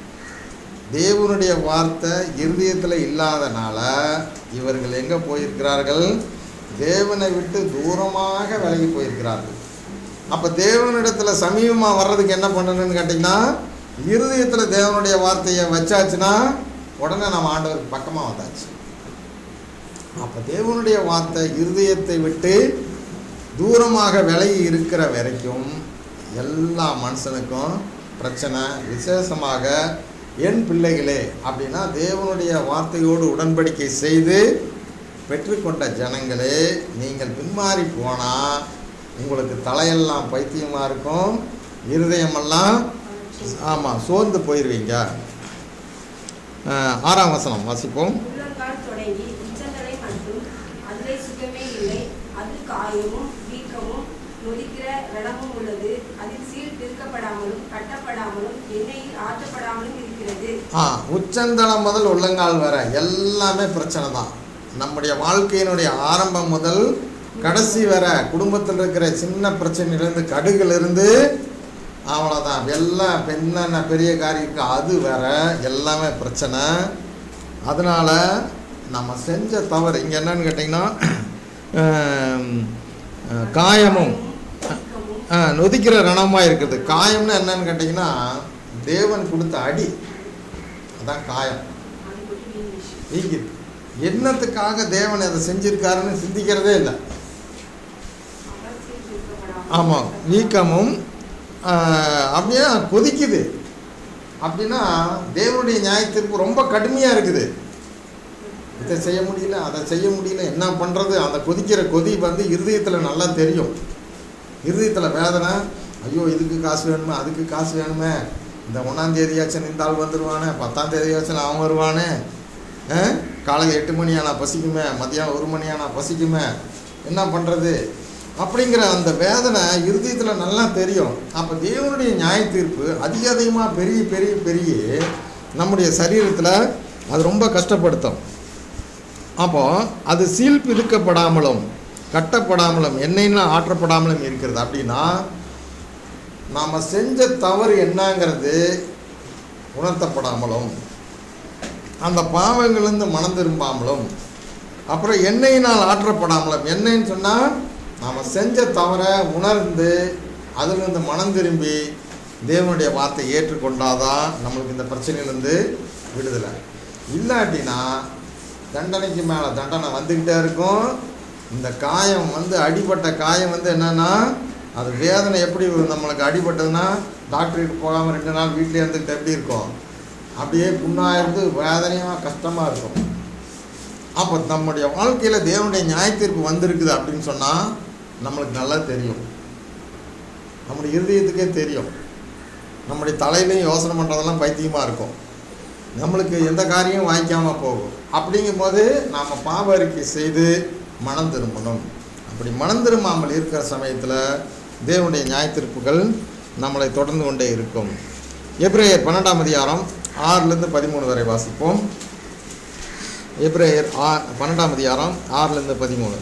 தேவனுடைய வார்த்தை இருதயத்தில் இல்லாதனால இவர்கள் எங்கே போயிருக்கிறார்கள் தேவனை விட்டு தூரமாக விலகி போயிருக்கிறார்கள் அப்போ தேவனிடத்தில் சமீபமாக வர்றதுக்கு என்ன பண்ணணும்னு கேட்டிங்கன்னா இருதயத்தில் தேவனுடைய வார்த்தையை வச்சாச்சுன்னா உடனே நம்ம ஆண்டவருக்கு பக்கமாக வந்தாச்சு அப்போ தேவனுடைய வார்த்தை இருதயத்தை விட்டு தூரமாக விலகி இருக்கிற வரைக்கும் எல்லா மனுஷனுக்கும் பிரச்சனை விசேஷமாக என் பிள்ளைகளே அப்படின்னா தேவனுடைய வார்த்தையோடு உடன்படிக்கை செய்து பெற்றுக்கொண்ட ஜனங்களே நீங்கள் பின்மாறி போனால் உங்களுக்கு தலையெல்லாம் பைத்தியமாக இருக்கும் இருதயமெல்லாம் ஆமாம் சோர்ந்து போயிடுவீங்க அஹ், ஆறாம் வசனம் வாசிப்போம் உள்ளங்கால் தொடங்கி உச்சந்தலை மட்டும் அதிலே சுகமே இல்லை அது காயமும் வீக்கமும் நொதிக்கிற ரணமும் உள்ளது அதில் சீல் பிரிக்கப்படாமலும் கட்டப்படாமலும் எண்ணெயில் ஆற்றப்படாமலும் இருக்கிறது ஆ உச்சந்தளம் முதல் உள்ளங்கால் வரை எல்லாமே பிரச்சனை தான் நம்முடைய வாழ்க்கையினுடைய ஆரம்பம் முதல் கடைசி வரை குடும்பத்தில் இருக்கிற சின்ன பிரச்சனையிலேருந்து கடுகுலேருந்து அவ்வளோதான் எல்லாம் என்னென்ன பெரிய காரியம் இருக்கு அது வேற எல்லாமே பிரச்சனை அதனால் நம்ம செஞ்ச தவறு இங்கே என்னன்னு கேட்டிங்கன்னா ஆம், ஆ, காயமும் வீக்கமும் ஆ, நொதிக்கிற ரணமாக இருக்குது காயம்னு என்னன்னு கேட்டிங்கன்னா தேவன் கொடுத்த அடி அதான் காயம் அது மட்டும் இங்கிலீஷ் வீங்கிது என்னத்துக்காக தேவன் அதை செஞ்சிருக்காருன்னு சிந்திக்கிறதே இல்லை அப்புறம் சீல் பிரிக்கப்படாமல் ஆமாம் வீக்கமும் ஆ, அப்படியே கொதிக்குது அப்படின்னா தேவனுடைய நியாயத்திற்கு ரொம்ப கடுமையாக இருக்குது இதை செய்ய முடியல அதை செய்ய முடியல என்ன பண்ணுறது அந்த கொதிக்கிற கொதி வந்து இருதயத்தில் நல்லா தெரியும் இருதயத்தில் வேதனை ஐயோ இதுக்கு காசு வேணுமே அதுக்கு காசு வேணுமே இந்த ஒன்றாம் தேதியாச்சும் இந்த ஆள் வந்துடுவானே பத்தாம் தேதியாச்சும் அவன் வருவானே ஆ? காலையில் எட்டு மணி ஆனால் பசிக்குமே மதியானம் ஒரு மணி ஆனால் பசிக்குமே என்ன பண்ணுறது அப்படிங்கிற அந்த வேதனை இருதயத்தில் நல்லா தெரியும் அப்போ தேவனுடைய நியாய தீர்ப்பு அதிக அதிகமாக பெரிய பெரிய பெரிய நம்முடைய சரீரத்தில் அது ரொம்ப கஷ்டப்படுத்தும் அப்போ அது சீல் பிதுக்கப்படாமலும் கட்டப்படாமலும் எண்ணெய்னா ஆற்றப்படாமலும் இருக்கிறது அப்படின்னா நாம் செஞ்ச தவறு என்னங்கிறது உணர்த்தப்படாமலும் அந்த பாவங்களிலிருந்து மனம் திரும்பாமலும் அப்புறம் எண்ணெயினால் ஆற்றப்படாமலும் எண்ணெய்ன்னு சொன்னால் நாம் செஞ்ச தவறை உணர்ந்து அதிலிருந்து மனம் திரும்பி தேவனுடைய வார்த்தை ஏற்றுக்கொண்டாதான் நம்மளுக்கு இந்த பிரச்சனையிலேருந்து விடுதலை இல்லாட்டினா தண்டனைக்கு மேலே தண்டனை வந்துக்கிட்டே இருக்கும் இந்த காயம் வந்து அடிபட்ட காயம் வந்து என்னன்னா அது வேதனை எப்படி நம்மளுக்கு அடிபட்டதுன்னா டாக்டருக்கு போகாமல் ரெண்டு நாள் வீட்டிலே இருந்துக்கிட்டு எப்படி இருக்கும் அப்படியே புண்ணாக இருந்து வேதனையாக கஷ்டமாக இருக்கும் அப்போ நம்முடைய வாழ்க்கையில் தேவனுடைய நியாயத்தீர்ப்பு வந்திருக்குது அப்படின்னு சொன்னால் நம்மளுக்கு நல்லா தெரியும் நம்முடைய இருதயத்துக்கே தெரியும் நம்முடைய தலையிலையும் யோசனை பண்ணுறதெல்லாம் பைத்தியமாக இருக்கும் நம்மளுக்கு எந்த காரியம் வாய்க்காமல் போகும் அப்படிங்கும்போது நாம் பாவ அறிக்கை செய்து மனம் திரும்பணும் அப்படி மனம் திரும்பாமல் இருக்கிற சமயத்தில் தேவனுடைய நியாயத்தீர்ப்புகள் நம்மளை தொடர்ந்து கொண்டே இருக்கும் எப்ரேயர் பன்னெண்டாம் அதிகாரம் ஆறுலேருந்து பதிமூணு வரை வாசிப்போம் எப்ரேயர் ஆ பன்னெண்டாம் அதிகாரம் ஆறுலேருந்து பதிமூணு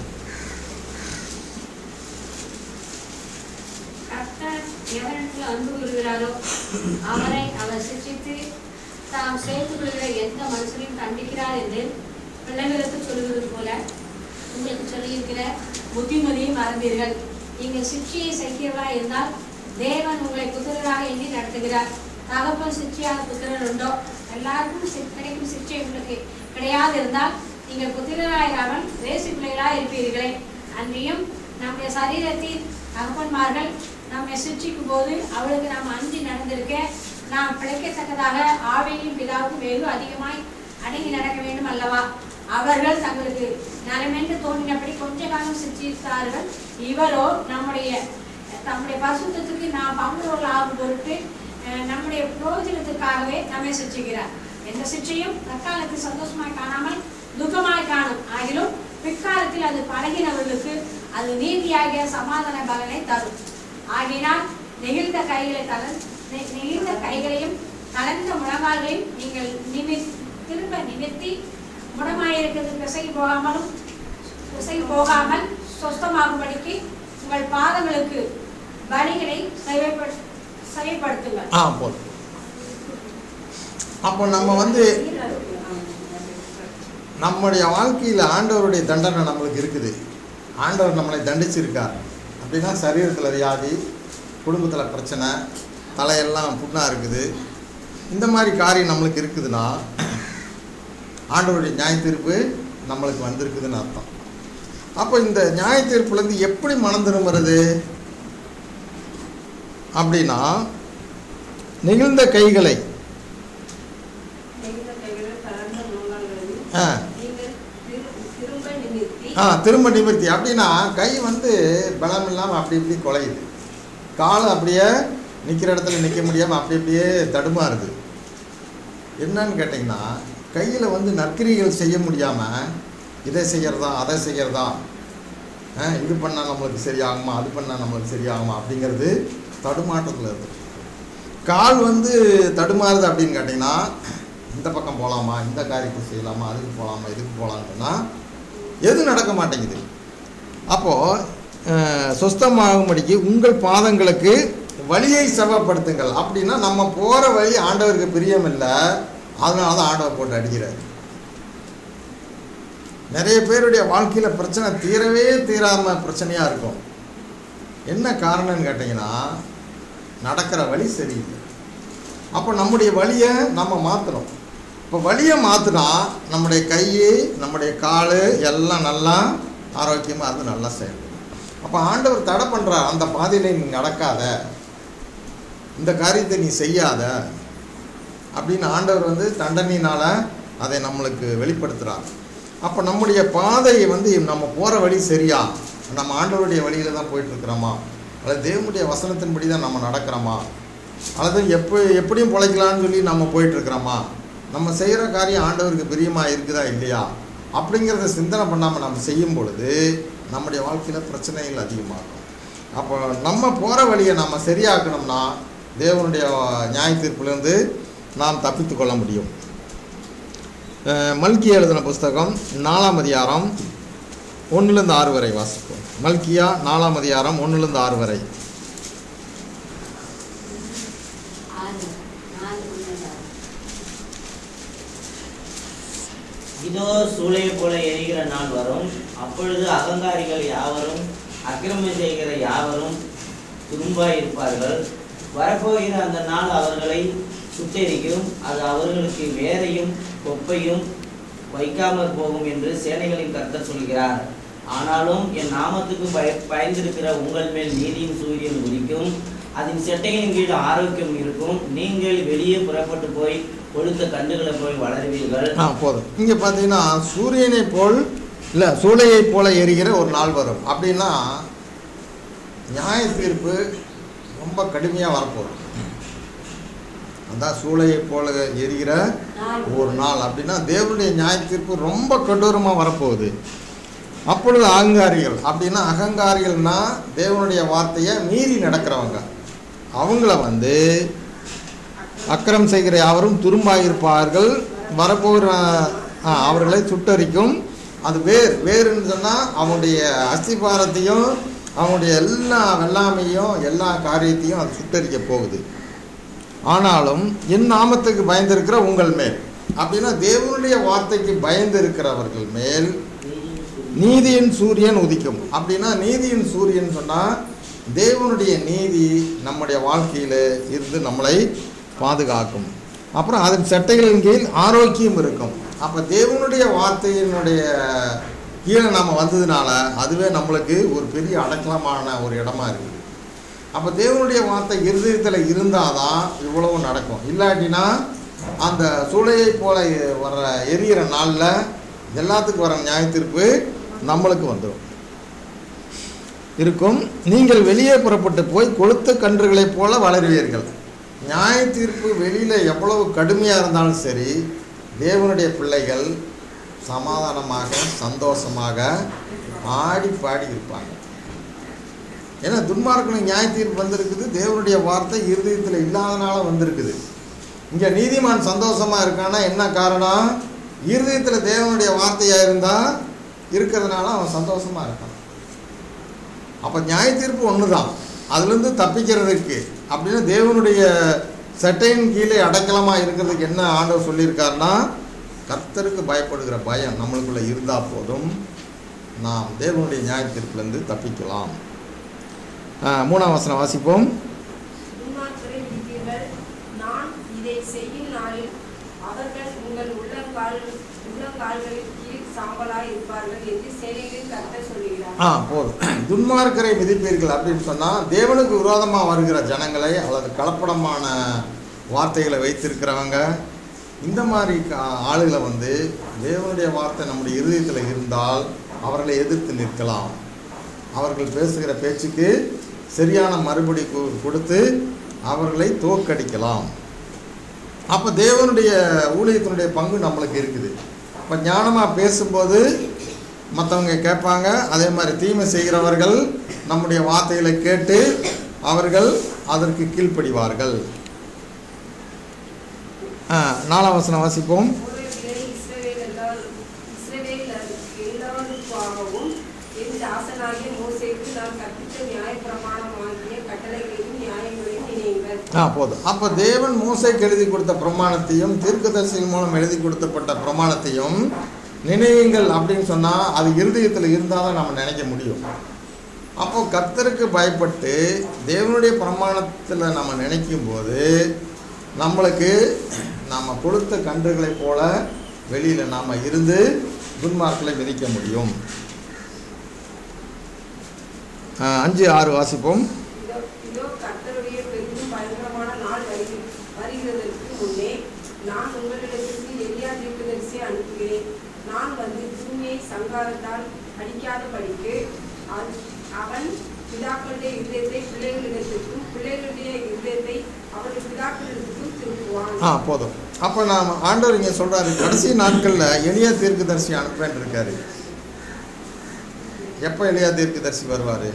கர்த்தர் எவரிடத்தில் அன்பு கூறுகிறாரோ அவரை அவர் சிக்ஷித்து தாம் சேர்த்துக் கொள்கிற எந்த மனுஷனையும் கண்டிக்கிறார் என்று பிள்ளைகளுக்கு சொல்லுவது போல உங்களுக்கு சொல்லியிருக்கிற புத்திமதியை மறந்தீர்கள் நீங்கள் சிக்ஷையை செய்கிறவா இருந்தால் தேவன் உங்களை புத்திரராக எண்ணி நடத்துகிறார் தகப்பன் சிக்ஷையாக புத்திரர் உண்டோ எல்லாருக்கும் சி- கிடைக்கும் சிக்ஷை உங்களுக்கு கிடையாது இருந்தால் நீங்கள் புத்திரராயிராமல் வேசி பிள்ளைகளாய் இருப்பீர்களே அன்றியும் நம்முடைய சரீரத்தின் தகப்பன்மார்கள் நம்மை சிக்ஷிக்கும் போது அவளுக்கு நாம் அஞ்சி நடந்திருக்க நாம் பிழைக்கத்தக்கதாக ஆவியின் பிதாவுக்கு வெகு அதிகமாய் அடங்கி நடக்க வேண்டும் அல்லவா அவர்கள் தங்களுக்கு நலமென்று தோன்றினபடி கொஞ்ச காலம் சிக்ஷித்தார்கள் இவரோ நம்முடைய தம்முடைய பரிசுத்தத்துக்கு நாம் பங்குகள் ஆகும் பொருட்டு அஹ், நம்முடைய பிரயோஜனத்துக்காகவே நம்மை சிக்ஷிக்கிறார் எந்த சிக்ஷையும் தற்காலத்தில் சந்தோஷமாய் காணாமல் துக்கமாய் காணும் ஆகிலும் பிற்காலத்தில் அது பழகினவர்களுக்கு அது நீதியாகிய சமாதான பலனை தரும் ஆகினால் நெகிழ்ந்த கைகளை தளர் நெ- நெகிழ்ந்த கைகளையும் கலந்த முழங்கால்களையும் நீங்கள் நிமி திரும்ப நிமிர்த்தி முடமாயிருக்கிறது பிசகி போகாமலும் பிசகி போகாமல் சொஸ்தமாகும்படிக்கு உங்கள் பாதங்களுக்கு பலிகளை செயல்படு செயல்படுத்துங்கள் ஆ போதும் அப்போ நம்ம வந்து நம்முடைய வாழ்க்கையில் ஆண்டவருடைய தண்டனை நம்மளுக்கு இருக்குது ஆண்டவர் நம்மளை தண்டிச்சிருக்கார் அப்படின்னா சரீரத்தில் வியாதி குடும்பத்தில் பிரச்சனை தலையெல்லாம் புண்ணாக இருக்குது இந்த மாதிரி காரியம் நம்மளுக்கு இருக்குதுன்னா ஆண்டவருடைய நியாய தீர்ப்பு நம்மளுக்கு வந்திருக்குதுன்னு அர்த்தம் அப்போ இந்த நியாய தீர்ப்புலேருந்து எப்படி மனம் திரும்புறது அப்படின்னா நெகிழ்ந்த கைகளை நெகிழ்ந்த கைகளை தளர்ந்த முழங்கால்களையும் ஆ நீங்கள் திரு- திரும்ப நிமிர்த்தி ஆ திரும்ப நிமிர்த்தி அப்படின்னா கை வந்து பலம் இல்லாமல் அப்படி இப்படி குலையுது கால் அப்படியே நிற்கிற இடத்துல நிற்க முடியாமல் அப்படி அப்படியே தடுமாறுது என்னன்னு கேட்டிங்கன்னா கையில் வந்து நற்கிரிகள் செய்ய முடியாமல் இதை செய்கிறதா அதை செய்கிறதா ஆ, இது பண்ணால் நம்மளுக்கு சரியாகுமா அது பண்ணால் நம்மளுக்கு சரியாகுமா அப்படிங்கிறது தடுமாற்றத்தில் இருக்குது கால் வந்து தடுமாறுது அப்படின்னு கேட்டிங்கன்னா இந்த பக்கம் போகலாமா இந்த காரியத்தை செய்யலாமா அதுக்கு போகலாமா இதுக்கு போகலான்னா எது நடக்க மாட்டேங்குது அப்போது சொஸ்தமாகும்படிக்கு உங்கள் பாதங்களுக்கு வழியை செவப்படுத்துங்கள் அப்படின்னா நம்ம போகிற வழி ஆண்டவருக்கு பிரியமில்லை அதனால தான் ஆண்டவர் போட்டு அடிக்கிறார் நிறைய பேருடைய வாழ்க்கையில் பிரச்சனை தீரவே தீராமல் பிரச்சனையாக இருக்கும் என்ன காரணம்னு கேட்டிங்கன்னா நடக்கிற வழி சரியில்லை அப்போ நம்முடைய வழியை நம்ம மாற்றணும் இப்போ வழியை மாற்றினா நம்முடைய கை நம்முடைய கால் எல்லாம் நல்லா ஆரோக்கியமாக இருந்து நல்லா செயல்படும் அப்போ ஆண்டவர் தடை பண்ணுறார் அந்த பாதையில் நீ நடக்காத இந்த காரியத்தை நீ செய்யாத அப்படின்னு ஆண்டவர் வந்து தண்டனையினால் அதை நம்மளுக்கு வெளிப்படுத்துகிறார் அப்போ நம்முடைய பாதையை வந்து நம்ம போகிற வழி சரியா நம்ம ஆண்டவருடைய வழியில் தான் போயிட்டுருக்குறோமா அல்லது தேவனுடைய வசனத்தின்படி தான் நம்ம நடக்கிறோமா அல்லது எப்போ எப்படியும் பிழைக்கலான்னு சொல்லி நம்ம போயிட்டுருக்குறோமா நம்ம செய்கிற காரியம் ஆண்டவருக்கு பிரியமாக இருக்குதா இல்லையா அப்படிங்கிறத சிந்தனை பண்ணாமல் நம்ம செய்யும் பொழுது நம்முடைய வாழ்க்கையில் பிரச்சனைகள் அதிகமாகும் அப்போ நம்ம போகிற வழியை நம்ம சரியாக்கணும்னா தேவனுடைய நியாய தீர்ப்புலேருந்து நாம் தப்பித்து கொள்ள முடியும் அஹ் மல்கி எழுதின புஸ்தகம் நாலாம் அதிகாரம் ஒன்றுலேருந்து ஆறு வரை வாசிப்போம் மல்கியா நாலாம் அதிகாரம் ஒன்றுலேருந்து ஆறு வரை ஆறு நாலு ஒன்று ஆறு. இதோ சூளையை போல எரிகிற நாள் வரும் அப்பொழுது அகங்காரிகள் யாவரும் அக்கிரமம் செய்கிற யாவரும் துரும்பாய் இருப்பார்கள் வரப்போகிற அந்த நாள் அவர்களை சுட்டெரிக்கும் அது அவர்களுக்கு வேரையும் கொப்பையும் வைக்காமற் போகும் என்று சேனைகளின் கர்த்தர் சொல்கிறார் ஆனாலும் என் நாமத்துக்கு பய பயந்திருக்கிற உங்கள் மேல் நீதியும் சூரியன் உதிக்கும் அதன் செட்டைகளின் கீழ் ஆரோக்கியம் இருக்கும் நீங்கள் வெளியே புறப்பட்டு போய் கொழுத்த கண்டுகளை போய் வளருவீர்கள் ஆ போதும் இங்கே பார்த்தீங்கன்னா சூரியனை போல் இல்லை சூளையை போல எரிகிற ஒரு நாள் வரும் அப்படின்னா நியாய தீர்ப்பு ரொம்ப கடுமையாக வரப்போகுது அதான் சூளையை போல எரிகிற ஒரு நாள் அப்படின்னா தேவனுடைய நியாய தீர்ப்பு ரொம்ப கொடூரமாக வரப்போகுது அப்பொழுது அகங்காரிகள் அப்படின்னா அகங்காரிகள்னா தேவனுடைய வார்த்தையை மீறி நடக்கிறவங்க அவங்கள வந்து அக்கிரம் செய்கிற யாவரும் துரும்பாயிருப்பார்கள் வரப்போகிற ஆ, அவர்களை சுட்டரிக்கும் அது வேர் வேறுன்னு சொன்னால் அவனுடைய அஸ்திபாரத்தையும் அவனுடைய எல்லா வெள்ளாமையும் எல்லா காரியத்தையும் அது சுட்டரிக்க போகுது ஆனாலும் என் நாமத்துக்கு பயந்திருக்கிற உங்கள் மேல் அப்படின்னா தேவனுடைய வார்த்தைக்கு பயந்து இருக்கிறவர்கள் மேல் நீதியின் சூரியன் உதிக்கும் அப்படின்னா நீதியின் சூரியன் சொன்னால் தேவனுடைய நீதி நம்முடைய வாழ்க்கையில் இருந்து நம்மளை பாதுகாக்கும் அப்புறம் அதன் சட்டைகளின் கீழ் ஆரோக்கியம் இருக்கும் அப்போ தேவனுடைய வார்த்தையினுடைய கீழே நம்ம வந்ததுனால அதுவே நம்மளுக்கு ஒரு பெரிய அடக்கலமான ஒரு இடமா இருக்குது அப்போ தேவனுடைய வார்த்தை இருதயத்தில் இருந்தால் தான் இவ்வளவு நடக்கும் இல்லாட்டினா அந்த சூளையை போல வர்ற எரியிற நாளில் எல்லாத்துக்கும் வர நியாயத்தீர்ப்பு நம்மளுக்கு வந்துடும் இருக்கும் நீங்கள் வெளியே புறப்பட்டு போய் கொளுத்த கன்றுகளைப் போல வளருவீர்கள் நியாய தீர்ப்பு வெளியில் எவ்வளவு கடுமையாக இருந்தாலும் சரி தேவனுடைய பிள்ளைகள் சமாதானமாக சந்தோஷமாக ஆடி பாடி இருப்பாங்க ஏன்னா துன்மார்க்கனுக்கு நியாய தீர்ப்பு வந்திருக்குது தேவனுடைய வார்த்தை இருதயத்தில் இல்லாதனால வந்திருக்குது இங்கே நீதிமான் சந்தோஷமாக இருக்கான்னா என்ன காரணம் இருதயத்தில் தேவனுடைய வார்த்தையாக இருந்தால் இருக்கிறதுனால அவன் சந்தோஷமாக இருக்கான் அப்போ நியாய தீர்ப்பு ஒன்று தான் அதுலேருந்து தப்பிக்கிறதுக்கு அப்படின்னு தேவனுடைய சட்டையின் கீழே அடைக்கலமாக இருக்கிறதுக்கு என்ன ஆண்டவர் சொல்லியிருக்காருன்னா கர்த்தருக்கு பயப்படுகிற பயம் நம்மளுக்குள்ளே இருந்தால் போதும் நாம் தேவனுடைய நியாய தீர்ப்புலேருந்து தப்பிக்கலாம் ஆ, மூணாம் வசனம் வாசிப்போம் துன்மார்க்கரை விடுவீர்கள் நான் இதை செய்யும் நாளில் அவர்கள் உங்கள் உள்ளங்கால் உள்ளங்கால்களின் கீழ் சாம்பலாய் இருப்பார்கள் என்று சேனைகளின் கர்த்தர் சொல்லுகிறார் ஆ போதும் துன்மார்க்கரை மிதிப்பீர்கள் அப்படின்னு சொன்னால் தேவனுக்கு விரோதமாக வருகிற ஜனங்களை அல்லது கலப்படமான வார்த்தைகளை வைத்திருக்கிறவங்க இந்த மாதிரி கா- ஆளுகளை வந்து தேவனுடைய வார்த்தை நம்முடைய இருதயத்தில் இருந்தால் அவர்களை எதிர்த்து நிற்கலாம் அவர்கள் பேசுகிற பேச்சுக்கு சரியான மறுபடி கு- கொடுத்து அவர்களை தோற்கடிக்கலாம் அப்போ தேவனுடைய ஊழியத்தினுடைய பங்கு நம்மளுக்கு இருக்குது இப்போ ஞானமாக பேசும்போது மற்றவங்க கேட்பாங்க அதே மாதிரி தீமை செய்கிறவர்கள் நம்முடைய வார்த்தைகளை கேட்டு அவர்கள் அதற்கு கீழ்ப்படிவார்கள் ஆ, நாலாம் வசனம் வாசிப்போம் ஒருவர்களே இஸ்ரவேல் எல்லார் இஸ்ரவேல் எல்லாருக்காகவும் என் தாசனாகிய மோசேக்கு நான் கற்பித்த நியாயப்பிரமாணமாகிய கட்டளைகளையும் நியாயங்களையும் நினைவுங்கள் ஆ போதும் அப்போ தேவன் மோசைக்கு எழுதி கொடுத்த பிரமாணத்தையும் தீர்க்கதரிசியின் மூலம் எழுதி கொடுத்தப்பட்ட பிரமாணத்தையும் நினைவுங்கள் அப்படின்னு சொன்னால் அது இருதயத்தில் இருந்தால் தான் நம்ம நினைக்க முடியும் அப்போ கர்த்தருக்கு பயப்பட்டு தேவனுடைய பிரமாணத்தில் நம்ம நினைக்கும் போது நம்மளுக்கு நாம் கொடுத்த கன்றுகளைப் போல வெளியில் நாம் இருந்து துன்மார்க்களை மிதிக்க முடியும் ஆ, அஞ்சு ஆறு வாசிப்போம் இதோ இதோ கர்த்தருடைய பெரிதும் பயங்கரமான நாள் வருகி வருகிறதற்கு முன்னே நான் உங்களிடத்திற்கு எலியா தீர்க்கதரிசியை அனுப்புகிறேன் நான் வந்து பூமியை சங்காரத்தால் அடிக்காதபடிக்கு அவன்- அவன் பிதாக்களுடைய இருதயத்தை பிள்ளைகளிடத்திற்கும் பிள்ளைகளுடைய இருதயத்தை அவருடைய பிதாக்களிடத்திற்கும் திருப்புவான் ஆ போதும் அப்போ நாம் ஆண்டவர் இங்கே சொல்கிறாரு கடைசி நாட்களில் எளியா தீர்க்கதரிசி அனுப்பேன் இருக்காரு எப்போ எளியா தீர்க்கதரிசி வருவார்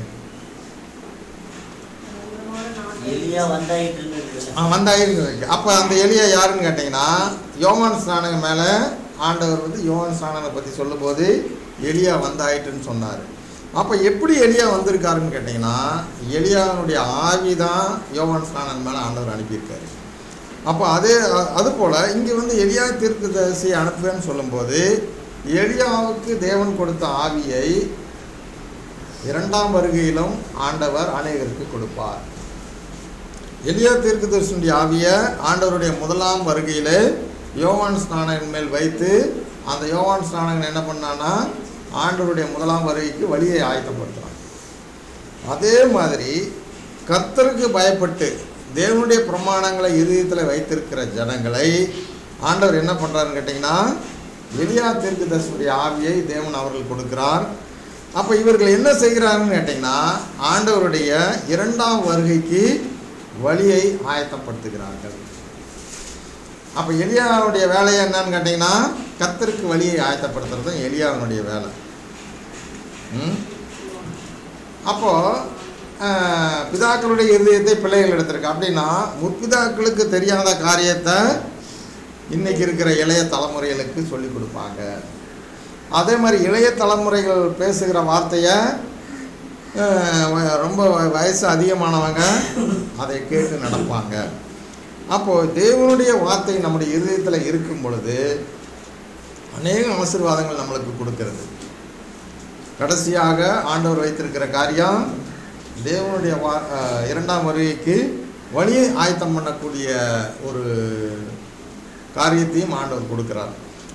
பயங்கரமான நாள் எலியா வந்தாயிட்டுன்னு இருக்குது ஆ வந்தாயிருங்க அப்போ அந்த எளியா யாருன்னு கேட்டிங்கன்னா யோவான் ஸ்நானக மேலே ஆண்டவர் வந்து யோவான் ஸ்நானனை பற்றி சொல்லும்போது எலியா வந்தாயிட்டுன்னு சொன்னார் அப்போ எப்படி எலியா வந்திருக்காருன்னு கேட்டிங்கன்னா எலியானுடைய ஆவி தான் யோவான் ஸ்நானன் மேலே ஆண்டவர் அனுப்பியிருக்காரு அப்போ அதே அ- அதுபோல் இங்கே வந்து எலியா தீர்க்கதரிசி அனுப்புவேன்னு சொல்லும்போது எலியாவுக்கு தேவன் கொடுத்த ஆவியை இரண்டாம் வருகையிலும் ஆண்டவர் அநேகருக்கு கொடுப்பார் எலியா தீர்க்கதரிசனுடைய ஆவியை ஆண்டவருடைய முதலாம் வருகையில் யோவான் ஸ்நானகன் மேல் வைத்து அந்த யோவான் ஸ்நானகன் என்ன பண்ணான்னா ஆண்டவருடைய முதலாம் வருகைக்கு வழியை ஆயத்தப்படுத்துறான் அதே மாதிரி கர்த்தருக்கு பயப்பட்டு தேவனுடைய பிரமாணங்களை இருதயத்தில் வைத்திருக்கிற ஜனங்களை ஆண்டவர் என்ன பண்ணுறாருன்னு கேட்டிங்கன்னா எலியா தீர்க்கதரிசனுடைய ஆவியை தேவன் அவர்கள் கொடுக்கிறார் அப்போ இவர்கள் என்ன செய்கிறாங்கன்னு கேட்டிங்கன்னா ஆண்டவருடைய இரண்டாம் வருகைக்கு வழியை ஆயத்தப்படுத்துகிறார்கள் அப்போ எலியாவுடைய வேலை என்னன்னு கேட்டிங்கன்னா கர்த்தருக்கு வழியை ஆயத்தப்படுத்துறது தான் எலியாவினுடைய வேலை ம் அப்போது பிதாக்களுடைய இருதயத்தை பிள்ளைகள் எடுத்திருக்கு அப்படின்னா முற்பிதாக்களுக்கு தெரியாத காரியத்தை இன்னைக்கு இருக்கிற இளைய தலைமுறைகளுக்கு சொல்லி கொடுப்பாங்க அதே மாதிரி இளைய தலைமுறைகள் பேசுகிற வார்த்தையை அஹ், வ- ரொம்ப வ- வயசு அதிகமானவங்க அதை கேட்டு நடப்பாங்க அப்போது தேவனுடைய வார்த்தை நம்முடைய இருதயத்தில் இருக்கும் பொழுது அநேக ஆசீர்வாதங்கள் நம்மளுக்கு கொடுக்கிறது கடைசியாக ஆண்டவர் வைத்திருக்கிற காரியம் தேவனுடைய வா அஹ், இரண்டாம் வருகைக்கு வழியை ஆயத்தம் பண்ணக்கூடிய ஒரு காரியத்தையும் ஆண்டவர் கொடுக்கிறார்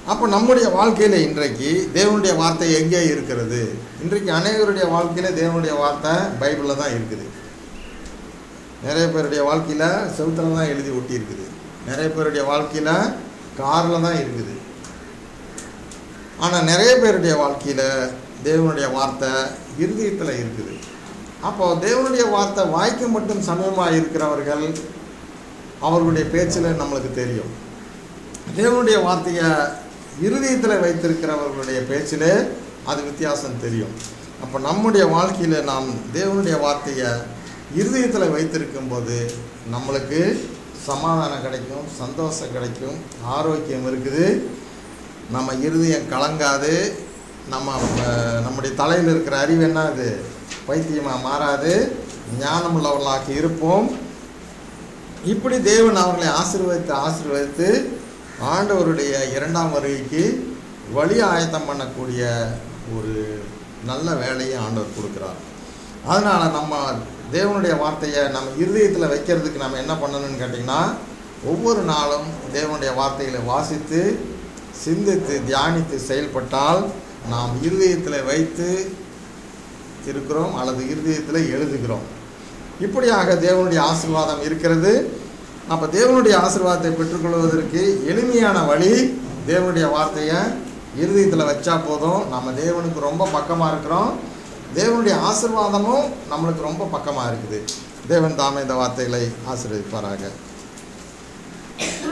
அப்போ நம்முடைய வாழ்க்கையில் இன்றைக்கு தேவனுடைய வார்த்தை எங்கே இருக்கிறது இன்றைக்கு அநேகருடைய வாழ்க்கையில் தேவனுடைய வார்த்தை பைபிளில் தான் இருக்குது நிறைய பேருடைய வாழ்க்கையில் செவுத்தில் தான் எழுதி ஒட்டி இருக்குது நிறைய பேருடைய வாழ்க்கையில் காரில் தான் இருக்குது ஆனால் நிறைய பேருடைய வாழ்க்கையில் தேவனுடைய வார்த்தை இருதயத்தில் இருக்குது அப்போ தேவனுடைய வார்த்தை வாய்க்கு மட்டும் சமயமாக இருக்கிறவர்கள் அவர்களுடைய பேச்சில் நம்மளுக்கு தெரியும் தேவனுடைய வார்த்தையை இருதயத்தில் வைத்திருக்கிறவர்களுடைய பேச்சில் அது வித்தியாசம் தெரியும் அப்போ நம்முடைய வாழ்க்கையில் நாம் தேவனுடைய வார்த்தையை இருதயத்தில் வைத்திருக்கும் போது நம்மளுக்கு சமாதானம் கிடைக்கும் சந்தோஷம் கிடைக்கும் ஆரோக்கியம் இருக்குது நம்ம இருதயம் கலங்காது நம்ம அஹ், நம்முடைய தலையில் இருக்கிற அறிவு என்ன அது பைத்தியமாக மாறாது ஞானமுள்ளவர்களாக இருப்போம் இப்படி தேவன் அவர்களை ஆசீர்வதித்து ஆசீர்வதித்து ஆண்டவருடைய இரண்டாம் வருகைக்கு வழி ஆயத்தம் பண்ணக்கூடிய ஒரு நல்ல வேலையை ஆண்டவர் கொடுக்குறார் அதனால் நம்ம தேவனுடைய வார்த்தையை நம்ம இருதயத்தில் வைக்கிறதுக்கு நம்ம என்ன பண்ணணும்னு கேட்டிங்கன்னா ஒவ்வொரு நாளும் தேவனுடைய வார்த்தைகளை வாசித்து சிந்தித்து தியானித்து செயல்பட்டால் நாம் இருதயத்தில் வைத்து இருக்கிறோம் அல்லது இருதயத்தில் எழுதுகிறோம் இப்படியாக தேவனுடைய ஆசீர்வாதம் இருக்கிறது அப்போ தேவனுடைய ஆசீர்வாதத்தை பெற்றுக்கொள்வதற்கு எளிமையான வழி தேவனுடைய வார்த்தையை இருதயத்தில் வச்சா போதும் நம்ம தேவனுக்கு ரொம்ப பக்கமாக இருக்கிறோம் தேவனுடைய ஆசீர்வாதமும் நம்மளுக்கு ரொம்ப பக்கமாக இருக்குது தேவன் தாமே இந்த வார்த்தைகளை ஆசீர்வதிப்பாராக